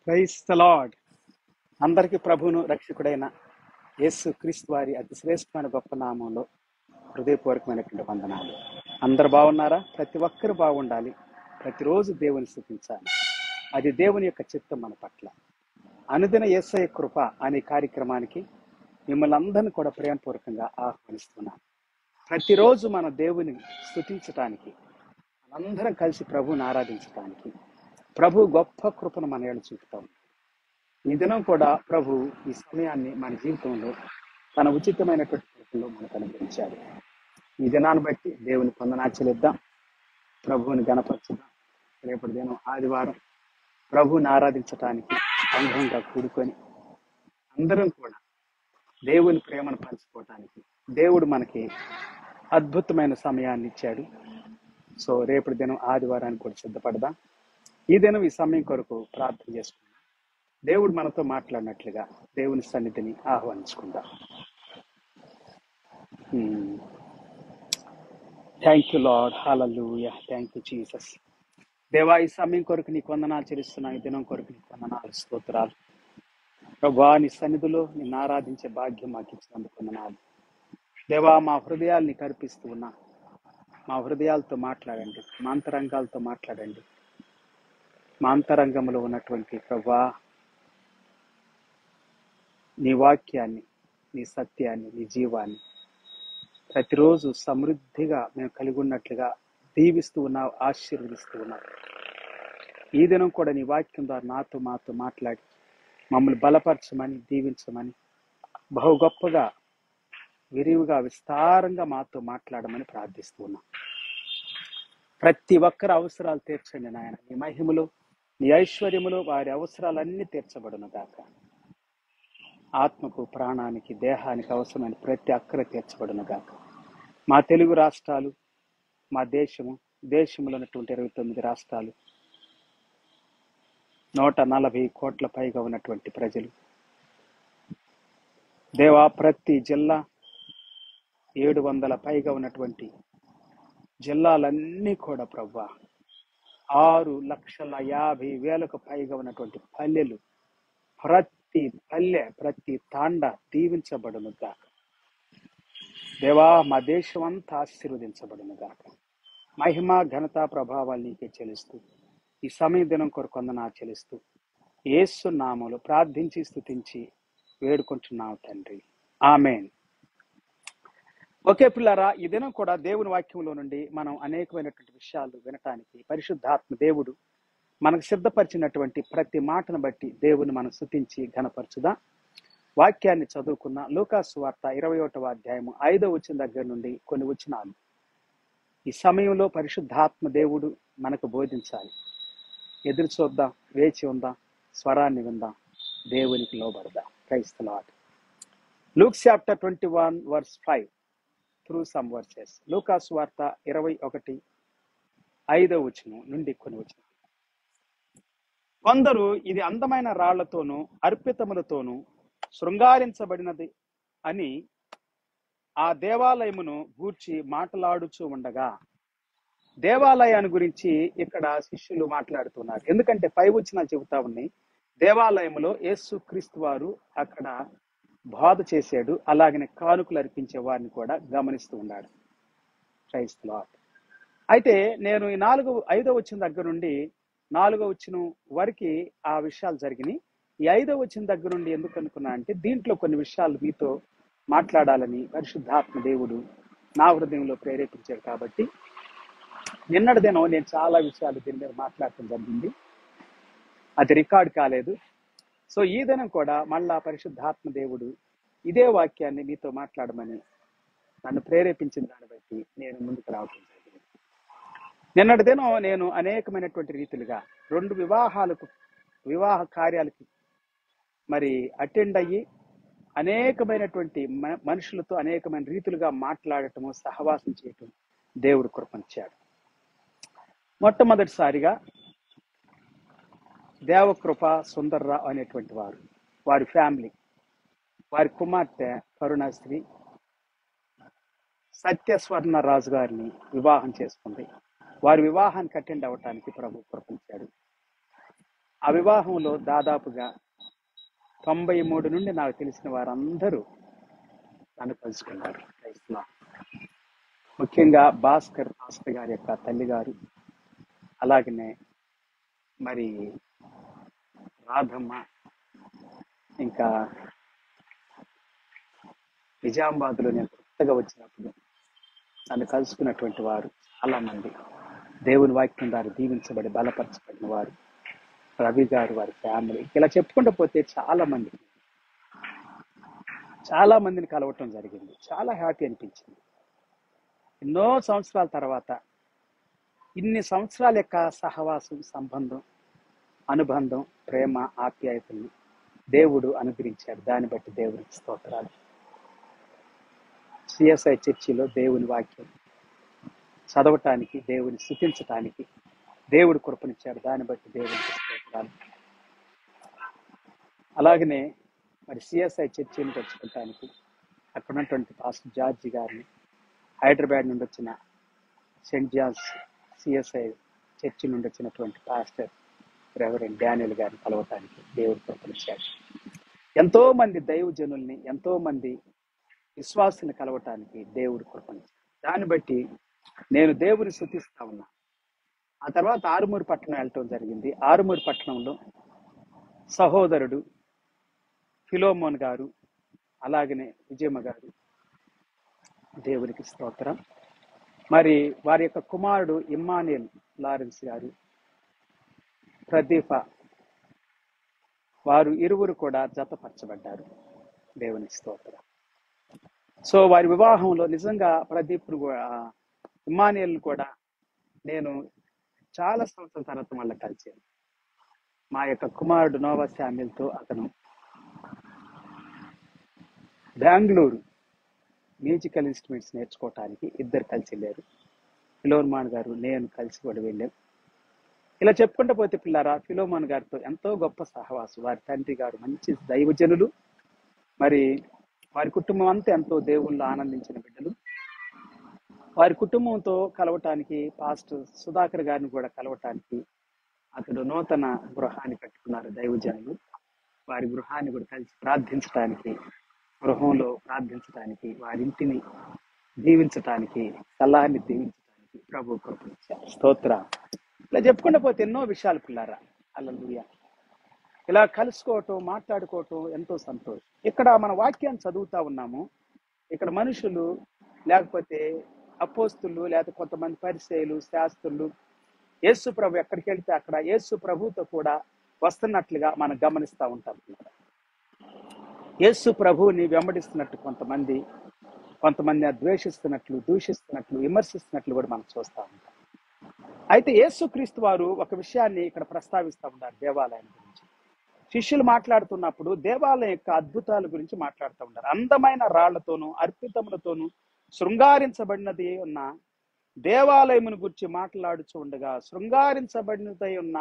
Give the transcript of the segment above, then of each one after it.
Price the lord అందరికీ ప్రభువును రక్షకుడైన యేసు క్రీస్తు వారి అతి శ్రేష్టమైన గొప్ప నామంలో హృదయపూర్వకమైనటువంటి వందనాలు అందరు బాగున్నారా ప్రతి ఒక్కరు బాగుండాలి ప్రతిరోజు దేవుని స్థుతించాలి అది దేవుని యొక్క చిత్తం మన పట్ల అనుదిన యేసయ్య కృప అనే కార్యక్రమానికి మిమ్మల్ని అందరిని కూడా ప్రేమపూర్వకంగా ఆహ్వానిస్తున్నాను ప్రతిరోజు మన దేవుని స్థుతించటానికి మనందరం కలిసి ప్రభువుని ఆరాధించటానికి ప్రభు గొప్ప కృపను మన ఏళ్ళు చూపుతాం ఈ దినం కూడా ప్రభు ఈ సమయాన్ని మన జీవితంలో తన ఉచితమైనటువంటి కృపలో మనకు అనుగ్రహించాడు ఈ దినాన్ని బట్టి దేవుని పొందనాచలిద్దాం ప్రభువుని గణపరచుదాం రేపటి దినం ఆదివారం ప్రభువుని ఆరాధించటానికి సంఘంగా కూడుకొని అందరం కూడా దేవుని ప్రేమను పంచుకోవటానికి దేవుడు మనకి అద్భుతమైన సమయాన్ని ఇచ్చాడు సో రేపటి దినం ఆదివారానికి కూడా సిద్ధపడదాం ఈ దినం ఈ సమయం కొరకు ప్రార్థన చేసుకుందాం దేవుడు మనతో మాట్లాడినట్లుగా దేవుని సన్నిధిని ఆహ్వానించుకుందాం thank you Lord hallelujah thank you Jesus దేవా ఈ సమయం కొరకు నీ వందనాలు చెల్లిస్తున్నా ఈ దినం కొరకు నీ వందనాలు స్తోత్రాలు ప్రభా నీ సన్నిధిలో నిన్ను ఆరాధించే భాగ్యం మాకు ఇచ్చినందుకు వందనాలు దేవా మా హృదయాల్ని కల్పిస్తూ ఉన్నా మా హృదయాలతో మాట్లాడండి మా అంతరంగాలతో మాట్లాడండి మా అంతరంగంలో ఉన్నటువంటి ప్రభా నీ వాక్యాన్ని నీ సత్యాన్ని నీ జీవాన్ని ప్రతిరోజు సమృద్ధిగా మేము కలిగి ఉన్నట్లుగా దీవిస్తూ ఉన్నావు ఆశీర్వదిస్తూ ఉన్నావు ఈ దినం కూడా నీ వాక్యం ద్వారా నాతో మాతో మాట్లాడి మమ్మల్ని బలపరచమని దీవించమని బహు గొప్పగా విరివిగా విస్తారంగా మాతో మాట్లాడమని ప్రార్థిస్తూ ఉన్నాం ప్రతి ఒక్కరి అవసరాలు తీర్చండి నాయన నీ మహిమలో నీ ఐశ్వర్యములో వారి అవసరాలన్నీ తీర్చబడును గాక ఆత్మకు ప్రాణానికి దేహానికి అవసరమైన ప్రతి అక్కర తీర్చబడును గాక మా తెలుగు రాష్ట్రాలు మా దేశము దేశంలో ఉన్నటువంటి ఇరవై తొమ్మిది రాష్ట్రాలు నూట నలభై కోట్ల పైగా ఉన్నటువంటి ప్రజలు దేవా ప్రతి జిల్లా ఏడు వందల పైగా ఉన్నటువంటి జిల్లాలన్నీ కూడా ప్రవ్వా ఆరు లక్షల యాభై వేలకు పైగా ఉన్నటువంటి పల్లెలు ప్రతి పల్లె ప్రతి తాండ దీవించబడును గాక దేవా మా దేశం అంతా ఆశీర్వదించబడును గాక మహిమ ఘనత ప్రభావాలు నీకే చెల్లిస్తూ ఈ సమయ దినం కొరకు వందనా చెల్లిస్తూ యేసు నామములో ప్రార్థించి స్తుతించి వేడుకుంటున్నావు తండ్రి ఆమెన్ ఓకే పిల్లారా ఈ దినం కూడా దేవుని వాక్యంలో నుండి మనం అనేకమైనటువంటి విషయాలు వినటానికి పరిశుద్ధాత్మ దేవుడు మనకు సిద్ధపరిచినటువంటి ప్రతి మాటను బట్టి దేవుని మనం స్థుతించి ఘనపరచుదా వాక్యాన్ని చదువుకున్న లూకాసు వార్త ఇరవై ఒకటవ అధ్యాయము ఐదో వచ్చిన దగ్గర నుండి కొన్ని వచనాలు ఈ సమయంలో పరిశుద్ధాత్మ దేవుడు మనకు బోధించాలి ఎదురు చూద్దాం వేచి ఉందాం స్వరాన్ని విందాం దేవునికి లోబడదాం క్రైస్తలాట్ Luke chapter twenty one verse five through some verses లూకాసు వార్త ఇరవై ఒకటి ఐదో వచనం నుండి కొన్ని వచనం కొందరు ఇది అందమైన రాళ్లతోనూ అర్పితములతోనూ శృంగారించబడినది అని ఆ దేవాలయమును గూర్చి మాట్లాడుచూ ఉండగా దేవాలయాన్ని గురించి ఇక్కడ శిష్యులు మాట్లాడుతున్నారు ఎందుకంటే పై వచ్చిన చెబుతా ఉన్నాయి దేవాలయములో యేసు క్రీస్తు వారు అక్కడ బాధ చేశాడు అలాగనే కానుకలు అర్పించే వారిని కూడా గమనిస్తూ ఉన్నాడు క్రైస్తలో అయితే నేను ఈ నాలుగు ఐదో వచ్చిన దగ్గర నుండి నాలుగో వచ్చిన వరకు ఆ విషయాలు జరిగినాయి ఈ ఐదో వచ్చిన దగ్గర నుండి ఎందుకు అనుకున్నా అంటే దీంట్లో కొన్ని విషయాలు మీతో మాట్లాడాలని పరిశుద్ధాత్మ దేవుడు నా హృదయంలో ప్రేరేపించాడు కాబట్టి నిన్నటి దినం నేను చాలా విషయాలు దీని మీద మాట్లాడటం జరిగింది అది రికార్డ్ కాలేదు సో ఈ దినం కూడా మళ్ళా పరిశుద్ధాత్మ దేవుడు ఇదే వాక్యాన్ని మీతో మాట్లాడమని నన్ను ప్రేరేపించిన దాన్ని బట్టి నేను ముందుకు రావటం జరిగింది నిన్నటి దినం నేను అనేకమైనటువంటి రీతిలుగా రెండు వివాహాలకు వివాహ కార్యాలకి మరి అటెండ్ అయ్యి అనేకమైనటువంటి మ- మనుషులతో అనేకమైన రీతులుగా మాట్లాడటము సహవాసం చేయటం దేవుడు కృపనిచ్చాడు మొట్టమొదటిసారిగా దేవకృప సుందర్రావు అనేటువంటి వారు వారి ఫ్యామిలీ వారి కుమార్తె కరుణాశ్రీ సత్యస్వర్ణ రాజు గారిని వివాహం చేసుకుంది వారి వివాహానికి అటెండ్ అవ్వటానికి ప్రభు కృపించాడు ఆ వివాహంలో దాదాపుగా తొంభై మూడు నుండి నాకు తెలిసిన వారందరూ నన్ను కలుసుకున్నారు Praise the Lord. ముఖ్యంగా భాస్కర్ మాస్టర్ గారి యొక్క తల్లి గారు అలాగనే మరి రాధమ్మ ఇంకా నిజామాబాద్లో నేను కొత్తగా వచ్చినప్పుడు నన్ను కలుసుకున్నటువంటి వారు చాలా మంది దేవుని వాక్యం ద్వారా దీవించబడి బలపరచబడిన వారు రవి గారు వారి ఫ్యామిలీ ఇలా చెప్పుకుంటూ పోతే చాలా మంది చాలా మందిని కలవటం జరిగింది చాలా హ్యాపీ అనిపించింది ఎన్నో సంవత్సరాల తర్వాత ఇన్ని సంవత్సరాల యొక్క సహవాసం సంబంధం అనుబంధం ప్రేమ ఆప్యాయతల్ని దేవుడు అనుగ్రహించాడు దాన్ని బట్టి దేవునికి స్తోత్రాలు సిఎస్ఐ చర్చిలో దేవుని వాక్యం చదవటానికి దేవుని స్థుతించటానికి దేవుడు కృపనిచ్చాడు దాన్ని బట్టి దేవునికి స్తోత్రాలు అలాగనే మరి సిఎస్ఐ చర్చిని తెచ్చుకోవటానికి అక్కడ ఉన్నటువంటి పాస్టర్ జార్జి గారిని హైదరాబాద్ నుండి వచ్చిన సెయింట్ జాన్స్ సిఎస్ఐ చర్చి నుండి వచ్చినటువంటి పాస్టర్ రెవరెండ్ డానియల్ గారిని కలవటానికి దేవుడు కృపనిచ్చాడు ఎంతో మంది దైవజనుల్ని ఎంతో మంది విశ్వాసుని కలవటానికి దేవుడు కృపనిచ్చాడు దాన్ని బట్టి నేను దేవుని స్థుతిస్తా ఉన్నా ఆ తర్వాత ఆరుమూరు పట్టణం వెళ్ళటం జరిగింది ఆరుమూరు పట్టణంలో సహోదరుడు ఫిలోమోన్ గారు అలాగనే విజయమ్మ గారు దేవునికి స్తోత్రం మరి వారి యొక్క కుమారుడు ఇమ్మానియల్ లారెన్స్ గారు ప్రదీప వారు ఇరువురు కూడా జతపరచబడ్డారు దేవునికి స్తోత్రం సో వారి వివాహంలో నిజంగా ప్రదీప్ను కూడా ఇమ్మానియల్ కూడా నేను చాలా సంవత్సరాల తర్వాత మళ్ళీ కలిసాను మా యొక్క కుమారుడు నోవా శామ్యుల్తో అతను బెంగళూరు మ్యూజికల్ ఇన్స్ట్రుమెంట్స్ నేర్చుకోవటానికి ఇద్దరు కలిసి వెళ్ళారు ఫిలోర్మాన్ గారు నేను కలిసి కూడా వెళ్ళాం ఇలా చెప్పుకుంటూ పోతే పిల్లారా ఫిలోమాన్ గారితో ఎంతో గొప్ప సహవాసం వారి తండ్రి గారు మంచి దైవజనులు మరి వారి కుటుంబం అంతా ఎంతో దేవుళ్ళు ఆనందించిన బిడ్డలు వారి కుటుంబంతో కలవటానికి పాస్టర్ సుధాకర్ గారిని కూడా కలవటానికి అతడు నూతన గృహాన్ని కట్టుకున్నారు దైవజనులు వారి గృహాన్ని కూడా కలిసి ప్రార్థించడానికి గృహంలో ప్రార్థించడానికి వారి ఇంటిని దీవించటానికి స్థలాన్ని దీవించటానికి ప్రభు కృపించారు స్తోత్ర ఇలా చెప్పుకుంటూ పోతే ఎన్నో విషయాలు పిల్లారా అల్లలుయ ఇలా కలుసుకోవటం మాట్లాడుకోవటం ఎంతో సంతోషం ఇక్కడ మన వాక్యాన్ని చదువుతా ఉన్నాము ఇక్కడ మనుషులు లేకపోతే అపోస్తులు లేకపోతే కొంతమంది పరిచయులు శాస్త్రులు యేసు ప్రభు ఎక్కడికి వెళ్తే అక్కడ యేసు ప్రభుతో కూడా వస్తున్నట్లుగా మనం గమనిస్తూ ఉంటాం యేసు ప్రభువుని వెంబడిస్తున్నట్టు కొంతమంది కొంతమంది ద్వేషిస్తున్నట్లు దూషిస్తున్నట్లు విమర్శిస్తున్నట్లు కూడా మనం చూస్తూ ఉంటాం అయితే యేసుక్రీస్తు వారు ఒక విషయాన్ని ఇక్కడ ప్రస్తావిస్తూ ఉన్నారు దేవాలయం గురించి శిష్యులు మాట్లాడుతున్నప్పుడు దేవాలయం యొక్క అద్భుతాల గురించి మాట్లాడుతూ ఉంటారు అందమైన రాళ్లతోనూ అర్పితములతోనూ శృంగారించబడినది ఉన్న దేవాలయమును గురించి మాట్లాడుచు ఉండగా శృంగారించబడినదై ఉన్న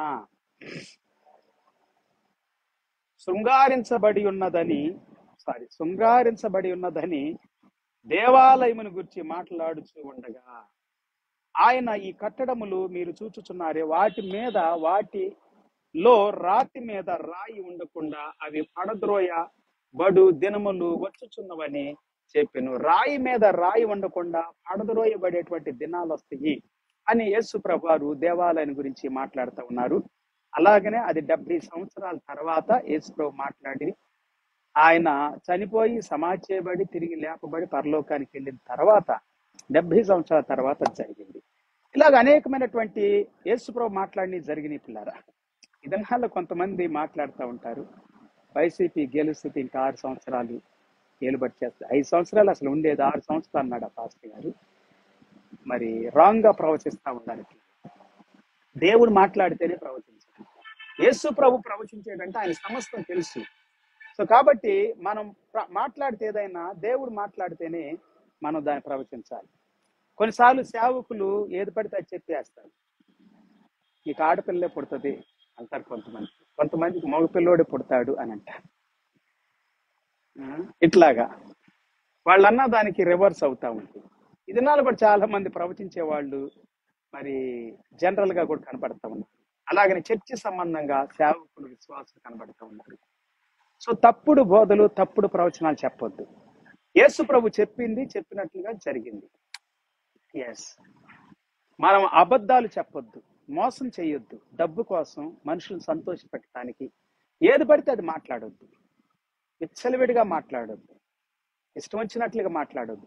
శృంగారించబడి ఉన్నదని సారీ శృంగారించబడి ఉన్నదని దేవాలయమును గురించి మాట్లాడుచు ఉండగా ఆయన ఈ కట్టడములు మీరు చూచుచున్నారే వాటి మీద వాటిలో రాతి మీద రాయి ఉండకుండా అవి పడద్రోయ బడు దినములు వచ్చుచున్నవని చెప్పాను రాయి మీద రాయి ఉండకుండా పడద్రోయబడేటువంటి దినాలు వస్తాయి అని యేసు ప్రభువారు దేవాలయం గురించి మాట్లాడుతూ ఉన్నారు అలాగనే అది డెబ్బై సంవత్సరాల తర్వాత యేసు ప్రభు మాట్లాడి ఆయన చనిపోయి సమాధి చేయబడి తిరిగి లేపబడి పరలోకానికి వెళ్ళిన తర్వాత డెబ్బై సంవత్సరాల తర్వాత అది జరిగింది ఇలాగ అనేకమైనటువంటి యేసుప్రభు మాట్లాడి జరిగినాయి పిల్లారా ఇదనాల్లో కొంతమంది మాట్లాడుతూ ఉంటారు వైసీపీ గెలుస్తుంది ఇంకా ఆరు సంవత్సరాలు ఏలుబడి చేస్తారు ఐదు సంవత్సరాలు అసలు ఉండేది ఆరు సంవత్సరాలు అన్నాడు ఆ పాస్టర్ గారు మరి రాంగ్ గా ప్రవచిస్తా ఉండాలి దేవుడు మాట్లాడితేనే ప్రవచించాలి యేసు ప్రభు ప్రవచించేటంటే ఆయన సమస్తం తెలుసు సో కాబట్టి మనం ప్ర- మాట్లాడితే ఏదైనా దేవుడు మాట్లాడితేనే మనం దాన్ని ప్రవచించాలి కొన్నిసార్లు సేవకులు ఏది పడితే అది చెప్పేస్తారు నీకు ఆడపిల్లే పుడుతుంది అంటారు కొంతమంది కొంతమందికి మగ పిల్లోడే పుడతాడు అని అంటారు ఆ, ఇట్లాగా వాళ్ళన్న దానికి రివర్స్ అవుతా ఉంటుంది ఇది నాలు కూడా చాలా మంది ప్రవచించే వాళ్ళు మరి జనరల్ గా కూడా కనపడతా ఉన్నారు అలాగని చర్చి సంబంధంగా సేవకులు విశ్వాసులు కనబడుతూ ఉన్నారు సో తప్పుడు బోధలు తప్పుడు ప్రవచనాలు చెప్పొద్దు యేసు ప్రభు చెప్పింది చెప్పినట్లుగా జరిగింది ఎస్ మనం అబద్ధాలు చెప్పొద్దు మోసం చేయొద్దు డబ్బు కోసం మనుషులను సంతోషపెట్టడానికి ఏది పడితే అది మాట్లాడొద్దు విచ్చలవిడిగా మాట్లాడొద్దు ఇష్టం వచ్చినట్లుగా మాట్లాడొద్దు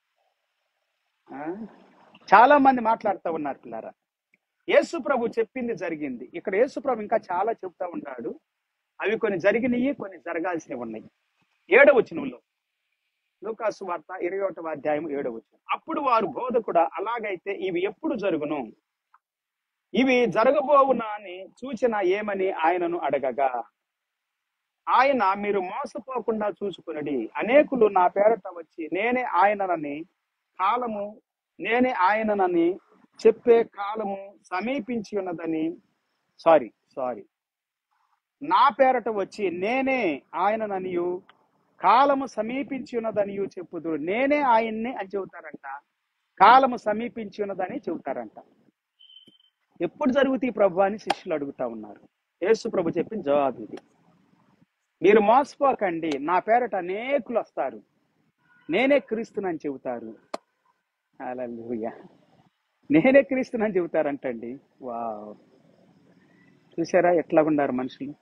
ఆ? చాలా మంది మాట్లాడుతూ ఉన్నారు పిల్లారా యేసు ప్రభు చెప్పింది జరిగింది ఇక్కడ యేసు ప్రభు ఇంకా చాలా చెప్తా ఉన్నాడు అవి కొన్ని జరిగినవి కొన్ని జరగాల్సినవి ఉన్నాయి ఏడవ వచనంలో లూకాసు వార్త ఇరవై ఒకటవ అధ్యాయం ఏడవ వచనం అప్పుడు వారు బోధకుడా అలాగైతే ఇవి ఎప్పుడు జరుగును ఇవి జరగబోవునా అని సూచన ఏమని ఆయనను అడగగా ఆయన మీరు మోసపోకుండా చూసుకునడి అనేకులు నా పేరట వచ్చి నేనే ఆయననని కాలము నేనే ఆయననని చెప్పే కాలము సమీపించి ఉన్నదని సారీ సారీ నా పేరట వచ్చి నేనే ఆయనననియు కాలము సమీపించి ఉన్నదనియు చెప్పుదురు నేనే ఆయన్ని అని చెబుతారంట కాలము సమీపించి ఉన్నదని చెబుతారంట ఎప్పుడు జరుగుతాయి ప్రభు అని శిష్యులు అడుగుతా ఉన్నారు యేసు ప్రభు చెప్పిన జవాబు ఇది మీరు మోసపోకండి నా పేరట అనేకులు వస్తారు నేనే క్రీస్తునని చెబుతారు హల్లెలూయా నేనే క్రీస్తునని చెబుతారంటండి వావ్ చూసారా ఎట్లా ఉన్నారు మనుషులు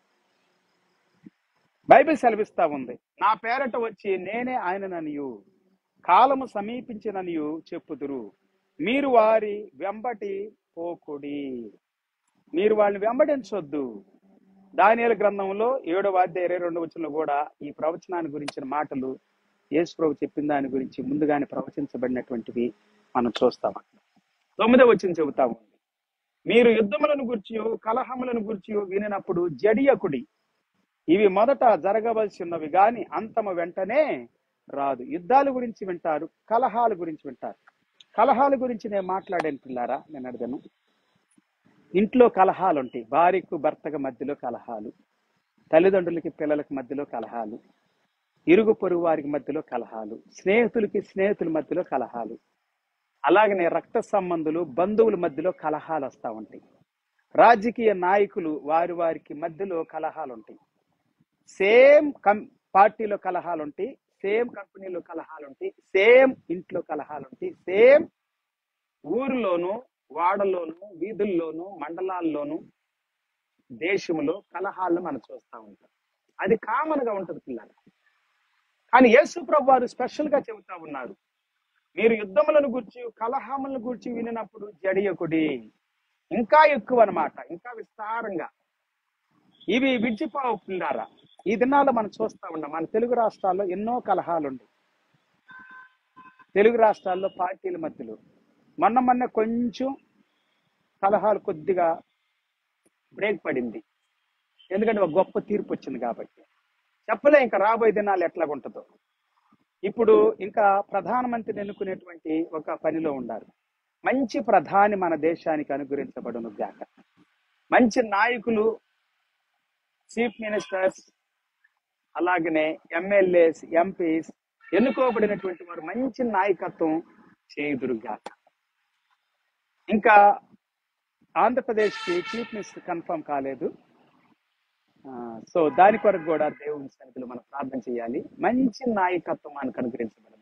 బైబిల్ సెలవిస్తా ఉంది నా పేరట వచ్చి నేనే ఆయనననియు కాలము సమీపించిననియు చెప్పుదురు మీరు వారి వెంబటి పోకుడి మీరు వాళ్ళని వెంబడించొద్దు దానియేలు గ్రంథంలో ఏడవ అధ్యాయ ఇరవై రెండు వచ్చిన కూడా ఈ ప్రవచనాన్ని గురించిన మాటలు యేసు ప్రభు చెప్పిన దాని గురించి ముందుగానే ప్రవచించబడినటువంటివి మనం చూస్తాం తొమ్మిదవ వచ్చిన చెబుతా ఉంది మీరు యుద్ధములను గురించి కలహములను గురించి వినినప్పుడు జడియకుడి ఇవి మొదట జరగవలసి ఉన్నవి గాని అంతము వెంటనే రాదు యుద్ధాల గురించి వింటారు కలహాల గురించి వింటారు కలహాల గురించి నేను మాట్లాడాను పిల్లారా నేను అడిగాను ఇంట్లో కలహాలు ఉంటాయి భార్యకు భర్తకు మధ్యలో కలహాలు తల్లిదండ్రులకి పిల్లలకి మధ్యలో కలహాలు ఇరుగు పొరుగు వారికి మధ్యలో కలహాలు స్నేహితులకి స్నేహితుల మధ్యలో కలహాలు అలాగనే రక్త సంబంధులు బంధువుల మధ్యలో కలహాలు వస్తూ ఉంటాయి రాజకీయ నాయకులు వారి వారికి మధ్యలో కలహాలు ఉంటాయి సేమ్ కం పార్టీలో కలహాలు ఉంటాయి సేమ్ కంపెనీలో కలహాలు ఉంటాయి సేమ్ ఇంట్లో కలహాలు ఉంటాయి సేమ్ ఊరిలోను వాడలోను వీధుల్లోను మండలాల్లోను దేశంలో కలహాలను మనం చూస్తూ ఉంటాం అది కామన్ గా ఉంటది పిల్లలు కానీ యేసు ప్రభు వారు స్పెషల్ గా చెబుతా ఉన్నారు మీరు యుద్ధములను గురించి కలహములను గురించి వినినప్పుడు జడియకుడి ఇంకా ఎక్కువ అన్నమాట ఇంకా విస్తారంగా ఇవి విడిచిపోవు పిల్లారా ఈ దినాల్లో మనం చూస్తా ఉన్నాం మన తెలుగు రాష్ట్రాల్లో ఎన్నో కలహాలు ఉన్నాయి తెలుగు రాష్ట్రాల్లో పార్టీల మధ్యలో మొన్న మొన్న కొంచెం కలహాలు కొద్దిగా బ్రేక్ పడింది ఎందుకంటే ఒక గొప్ప తీర్పు వచ్చింది కాబట్టి చెప్పలే ఇంకా రాబోయే దినాలు ఎట్లాగుంటుందో ఇప్పుడు ఇంకా ప్రధానమంత్రిని ఎన్నుకునేటువంటి ఒక పనిలో ఉండాలి మంచి ప్రధాని మన దేశానికి అనుగ్రహించబడును గాక మంచి నాయకులు చీఫ్ మినిస్టర్స్ అలాగనే ఎమ్మెల్యేస్ ఎంపీస్ ఎన్నుకోబడినటువంటి వారు మంచి నాయకత్వం చేయుదురుగాక ఇంకా ఆంధ్రప్రదేశ్ కి చీఫ్ మినిస్టర్ కన్ఫర్మ్ కాలేదు ఆ, సో దాని కొరకు కూడా దేవుని సన్నిధిలో మనం ప్రార్థన చేయాలి మంచి నాయకత్వం మనకు అనుగ్రహించబడదు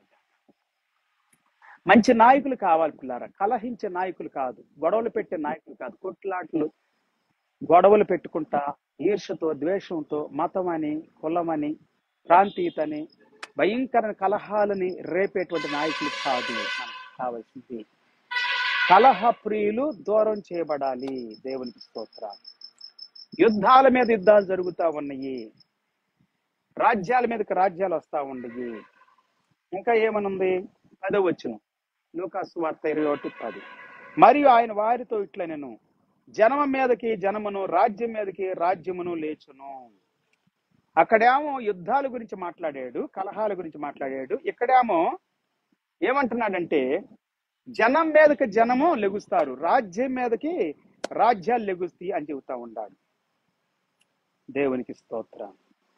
మంచి నాయకులు కావాలి పిల్లారా కలహించే నాయకులు కాదు గొడవలు పెట్టే నాయకులు కాదు కొట్లాట్లు గొడవలు పెట్టుకుంటా ఈర్షతో ద్వేషంతో మతం అని కులమని ప్రాంతీయతని భయంకర కలహాలని రేపేటువంటి నాయకులు కాదు మనకు కావాల్సింది కలహ ప్రియులు దూరం చేయబడాలి దేవునికి స్తోత్రాలు యుద్ధాల మీద యుద్ధాలు జరుగుతా ఉన్నాయి రాజ్యాల మీదకి రాజ్యాలు వస్తా ఉన్నాయి ఇంకా ఏమనుంది పదో వచ్చును లూకాసు వార్త ఇరవై ఒకటి పది మరియు ఆయన వారితో ఇట్లా నేను జనమ మీదకి జనమును రాజ్యం మీదకి రాజ్యమును లేచును అక్కడేమో యుద్ధాల గురించి మాట్లాడాడు కలహాల గురించి మాట్లాడాడు ఇక్కడేమో ఏమంటున్నాడంటే జనం మీదకి జనము లెగుస్తారు రాజ్యం మీదకి రాజ్యాలు లెగుస్తాయి అని చెబుతా ఉన్నాడు దేవునికి స్తోత్రం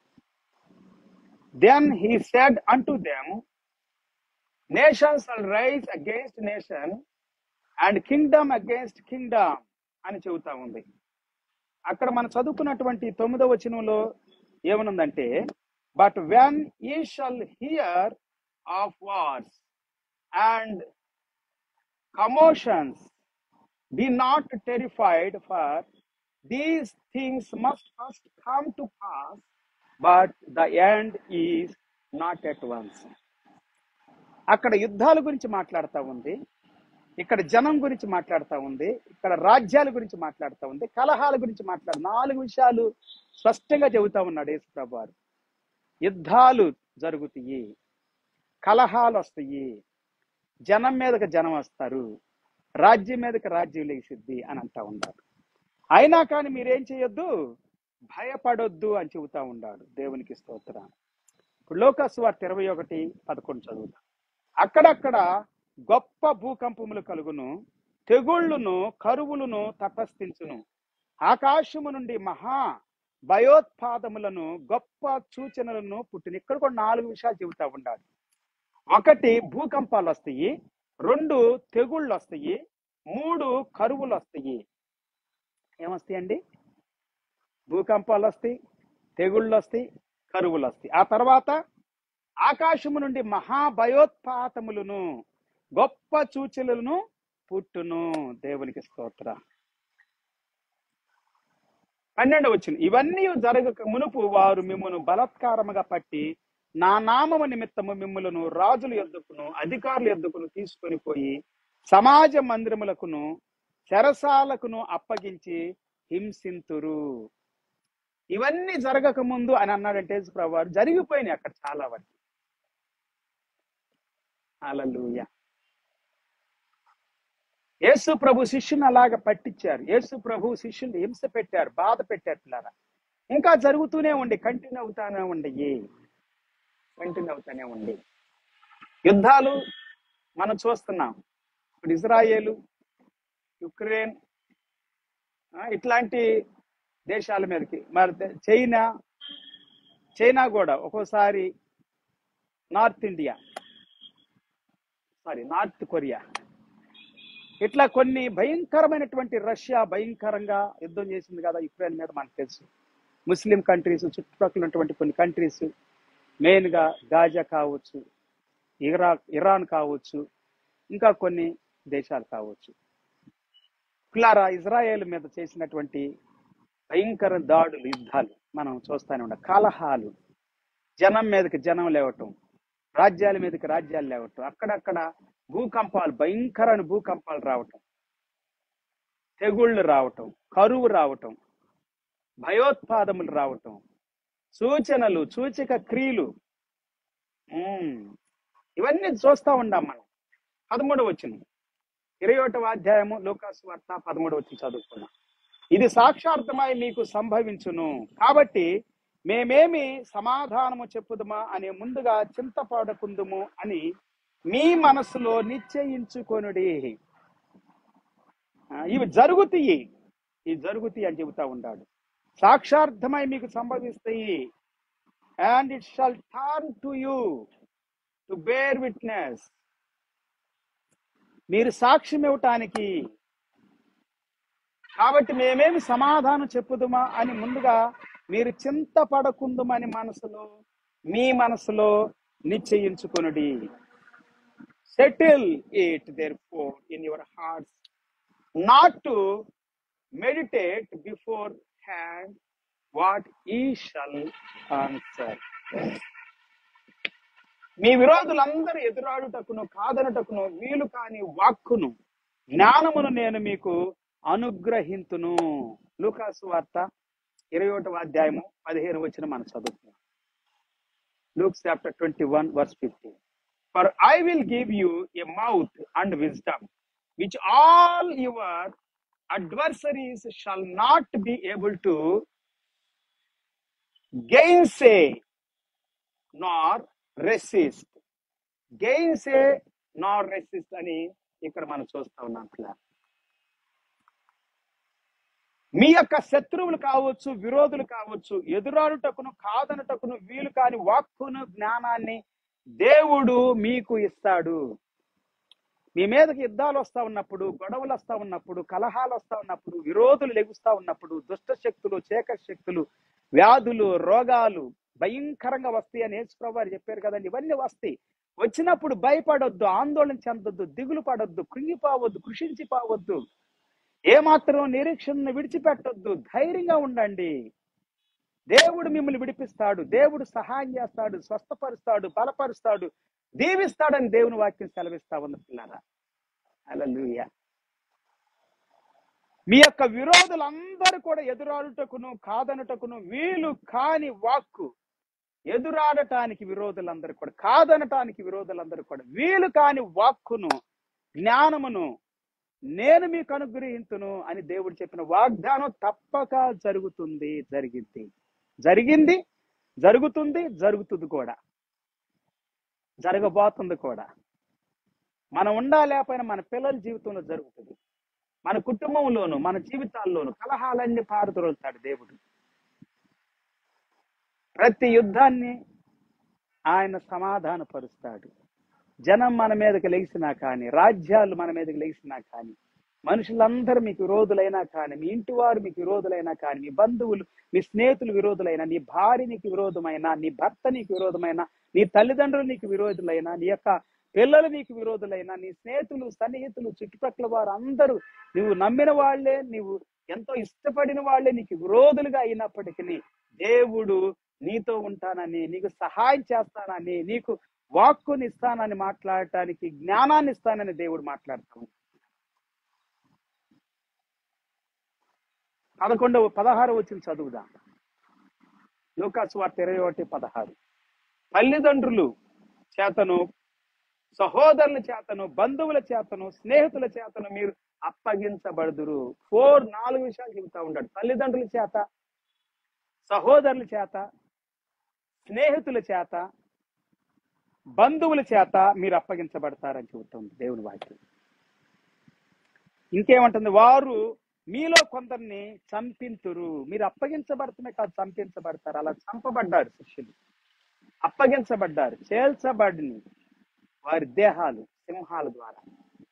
then he said unto them nations will rise against nation and kingdom against kingdom అని చెబుతా ఉంది అక్కడ మనం చదువుకున్నటువంటి తొమ్మిదవ వచనంలో ఏమనుందంటే but when ye shall hear of wars and commotions be not terrified for these things must first come to pass but the end is not at once అక్కడ యుద్ధాల గురించి మాట్లాడుతూ ఉంది ఇక్కడ జనం గురించి మాట్లాడుతూ ఉంది ఇక్కడ రాజ్యాల గురించి మాట్లాడుతూ ఉంది కలహాల గురించి మాట్లాడు నాలుగు విషయాలు స్పష్టంగా చెబుతా ఉన్నాడు యేసుప్రభు వారు యుద్ధాలు జరుగుతాయి కలహాలు వస్తాయి జనం మీదకి జనం వస్తారు రాజ్యం మీదకి రాజ్యం లేచిద్ది అని అంటా ఉన్నాడు అయినా కానీ మీరేం చేయొద్దు భయపడొద్దు అని చెబుతా ఉన్నాడు దేవునికి స్తోత్రం ఇప్పుడు లోకాసు వార్త ఇరవై ఒకటి పదకొండు చదువుతాం అక్కడక్కడ గొప్ప భూకంపములు కలుగును తెగుళ్ళును కరువులను తటస్థించును ఆకాశము నుండి మహా భయోత్పాదములను గొప్ప సూచనలను పుట్టిన ఇక్కడ కూడా నాలుగు విషయాలు చెబుతా ఉన్నాడు ఒకటి భూకంపాలు వస్తాయి రెండు తెగుళ్ళు వస్తాయి మూడు కరువులు వస్తాయి ఏమొస్తాయండి భూకంపాలు వస్తాయి తెగుళ్ళు వస్తాయి కరువులు వస్తాయి ఆ తర్వాత ఆకాశము నుండి మహాభయోత్పాతములను గొప్ప సూచనలను పుట్టును దేవునికి స్తోత్ర పన్నెండు వచ్చింది ఇవన్నీ జరగక మునుపు వారు మిమ్మల్ని బలత్కారముగా పట్టి నా నామము నిమిత్తము మిమ్ములను రాజుల యొద్దకును అధికారుల యొద్దకును తీసుకొని పోయి సమాజ మందిరములకును చెరసాలకును అప్పగించి హింసింతురు ఇవన్నీ జరగక ముందు అని అన్నాడంటే యేసుప్రభు వారు జరిగిపోయినాయి అక్కడ చాలా వరకు హల్లెలూయా యేసు ప్రభు శిష్యుని అలాగ పట్టించారు యేసు ప్రభు శిష్యుని హింస పెట్టారు బాధ పెట్టారు పిల్లారా ఇంకా జరుగుతూనే ఉండి కంటిన్యూ అవుతానే ఉండయి కంటిన్యూ అవుతానే ఉండి యుద్ధాలు మనం చూస్తున్నాం ఇప్పుడు ఇజ్రాయేలు యుక్రెయిన్ ఆ, ఇట్లాంటి దేశాల మీదకి మరి ద- చైనా చైనా కూడా ఒక్కోసారి north India sorry north Korea ఇట్లా కొన్ని భయంకరమైనటువంటి రష్యా భయంకరంగా యుద్ధం చేసింది కదా యుక్రెయిన్ మీద మనకు తెలుసు ముస్లిం కంట్రీస్ చుట్టుపక్కల ఉన్నటువంటి కొన్ని కంట్రీస్ మెయిన్గా గాజా కావచ్చు ఇరాక్ ఇరాన్ కావచ్చు ఇంకా కొన్ని దేశాలు కావచ్చు పిల్లారా ఇజ్రాయేల్ మీద చేసినటువంటి భయంకర దాడులు యుద్ధాలు మనం చూస్తానే ఉండ కలహాలు జనం మీదకి జనం లేవటం రాజ్యాల మీదకి రాజ్యాలు లేవటం అక్కడక్కడ భూకంపాలు భయంకరమైన భూకంపాలు రావటం తెగుళ్ళు రావటం కరువు రావటం భయోత్పాదములు రావటం సూచనలు సూచక క్రియలు ఉమ్, ఇవన్నీ చూస్తా ఉండాం మనం పదమూడు వచ్చిన ఇరవై ఒకటవ అధ్యాయము లోకాసు వార్త పదమూడు వచ్చి చదువుకున్నాం ఇది సాక్షార్థమై మీకు సంభవించును కాబట్టి మేమేమి సమాధానము చెప్పుదమా అనే ముందుగా చింతపడకుందుము అని మీ మనసులో నిశ్చయించుకొనుడి ఆ, ఇవి జరుగుతాయి ఇవి జరుగుతాయి అని చెబుతా ఉన్నాడు సాక్షార్థమై మీకు సంభవిస్తాయి and it shall turn to you to bear witness మీరు సాక్ష్యం ఇవ్వటానికి కాబట్టి మేమేమి సమాధానం చెప్పుదుమా అని ముందుగా మీరు చింతపడకుందుమని మనసులో మీ మనసులో నిశ్చయించుకొనుడి settle it therefore in your hearts not to meditate beforehand what ye shall answer మీ విరోధులందరూ ఎదురాడుటకును కాదనుటకును వీలు కాని వాక్కును జ్ఞానమును నేను మీకు అనుగ్రహింతును లూకాసు వార్త ఇరవై ఒకటవ అధ్యాయము పదిహేను వచ్చిన మనం చదువుతున్నాం Luke chapter twenty one verse fifteen for I will give you a mouth and wisdom which all your adversaries shall not be able to gainsay nor resist. Gainsay nor resist అని ఇక్కడ మనం చూస్తా ఉన్నాం పిల్లలు. మీ యొక్క శత్రువులు కావచ్చు విరోధులు కావచ్చు ఎదురాడుటకును కాదనుటకును వీలు కాని వాక్కును జ్ఞానాన్ని దేవుడు మీకు ఇస్తాడు మీ మీదకి యుద్ధాలు వస్తా ఉన్నప్పుడు గొడవలు వస్తా ఉన్నప్పుడు కలహాలు వస్తా ఉన్నప్పుడు విరోధులు లెగుస్తా ఉన్నప్పుడు దుష్ట శక్తులు చీకటి శక్తులు వ్యాధులు రోగాలు భయంకరంగా వస్తాయి అని యేసుప్రభు వారు చెప్పారు కదండి ఇవన్నీ వస్తాయి వచ్చినప్పుడు భయపడొద్దు ఆందోళన చెందొద్దు దిగులు పడొద్దు కృంగిపోవద్దు కృషించిపోవద్దు ఏమాత్రం నిరీక్షణను విడిచిపెట్టొద్దు ధైర్యంగా ఉండండి దేవుడు మిమ్మల్ని విడిపిస్తాడు దేవుడు సహాయం చేస్తాడు స్వస్థపరుస్తాడు బలపరుస్తాడు దీవిస్తాడని దేవుని వాక్యం సెలవిస్తా ఉంది పిల్లరా హల్లెలూయా మీ యొక్క విరోధులందరూ కూడా ఎదురాడుటకును కాదనుటకును వీలు కాని వాక్కు ఎదురాడటానికి విరోధులందరూ కూడా కాదనటానికి విరోధులందరూ కూడా వీలు కాని వాక్కును జ్ఞానమును నేను మీకు అనుగ్రహింతును అని దేవుడు చెప్పిన వాగ్దానం తప్పక జరుగుతుంది జరిగింది జరిగింది జరుగుతుంది జరుగుతుంది కూడా జరగబోతుంది కూడా మనం ఉండా లేకపోయినా మన పిల్లల జీవితంలో జరుగుతుంది మన కుటుంబంలోను మన జీవితాల్లోను కలహాలన్నీ పారుదొరుతాడు దేవుడు ప్రతి యుద్ధాన్ని ఆయన సమాధానపరుస్తాడు జనం మన మీదకి లెగిసినా కానీ రాజ్యాలు మన మీదకి లెగిసినా కానీ మనుషులందరూ మీకు విరోధులైనా కానీ మీ ఇంటి వారు మీకు విరోధులైనా కానీ మీ బంధువులు మీ స్నేహితులు విరోధులైనా నీ భార్య నీకు విరోధమైన నీ భర్త నీకు విరోధమైన నీ తల్లిదండ్రులు నీకు విరోధులైనా నీ యొక్క పిల్లలు నీకు విరోధులైనా నీ స్నేహితులు సన్నిహితులు చుట్టుపక్కల వారు అందరూ నువ్వు నమ్మిన వాళ్ళే నువ్వు ఎంతో ఇష్టపడిన వాళ్ళే నీకు విరోధులుగా అయినప్పటికీ దేవుడు నీతో ఉంటానని నీకు సహాయం చేస్తానని నీకు వాక్కుని ఇస్తానని మాట్లాడటానికి జ్ఞానాన్ని ఇస్తానని దేవుడు మాట్లాడతాం పదకొండవ పదహారు వచ్చిన చదువుదాం లూకాసు వార్త ఇరవై ఒకటి పదహారు తల్లిదండ్రులు చేతను సహోదరుల చేతను బంధువుల చేతను స్నేహితుల చేతను మీరు అప్పగించబడుదురు ఫోర్ నాలుగు విషయాలు చెబుతా ఉంటాడు తల్లిదండ్రుల చేత సహోదరుల చేత స్నేహితుల చేత బంధువుల చేత మీరు అప్పగించబడతారని చెబుతుంది దేవుని వాక్యం ఇంకేమంటుంది వారు మీలో కొందరిని చంపింతురు మీరు అప్పగించబడతమే కాదు చంపించబడతారు అలా చంపబడ్డారు శిష్యులు అప్పగించబడ్డారు చేల్చబడిని వారి దేహాలు సింహాల ద్వారా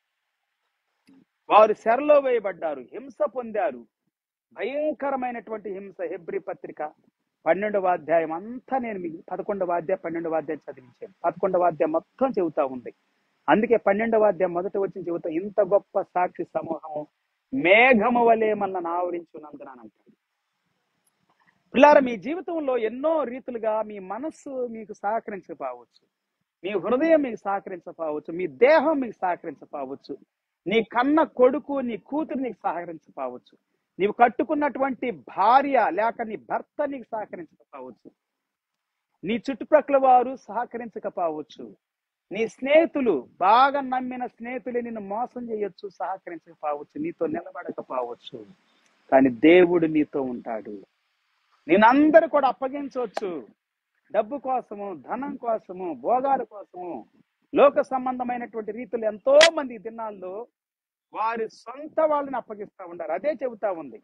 వారు శరలో వేయబడ్డారు హింస పొందారు భయంకరమైనటువంటి హింస హెబ్రి పత్రిక పన్నెండవ అధ్యాయం అంతా నేను మీకు పదకొండవ అధ్యాయం పన్నెండవ అధ్యాయం చదివించాను పదకొండవ అధ్యాయం మొత్తం చెబుతా ఉంది అందుకే పన్నెండవ అధ్యాయం మొదట వచ్చి చెబుతా ఇంత గొప్ప సాక్షి సమూహము మేఘము వలె మనల్ని ఆవరించున్నందున అని అంటాడు పిల్లారా మీ జీవితంలో ఎన్నో రీతులుగా మీ మనస్సు మీకు సహకరించకపోవచ్చు మీ హృదయం మీకు సహకరించకపోవచ్చు మీ దేహం మీకు సహకరించకపోవచ్చు నీ కన్న కొడుకు నీ కూతురు నీకు సహకరించకపోవచ్చు నీవు కట్టుకున్నటువంటి భార్య లేక నీ భర్త నీకు సహకరించకపోవచ్చు నీ చుట్టుప్రక్కల వారు సహకరించకపోవచ్చు నీ స్నేహితులు బాగా నమ్మిన స్నేహితులే నిన్ను మోసం చేయొచ్చు సహకరించకపోవచ్చు నీతో నిలబడకపోవచ్చు కానీ దేవుడు నీతో ఉంటాడు నేనందరూ కూడా అప్పగించవచ్చు డబ్బు కోసము ధనం కోసము భోగాల కోసము లోక సంబంధమైనటువంటి రీతులు ఎంతో మంది ఈ దినాల్లో వారి సొంత వాళ్ళని అప్పగిస్తా ఉంటారు అదే చెబుతా ఉంది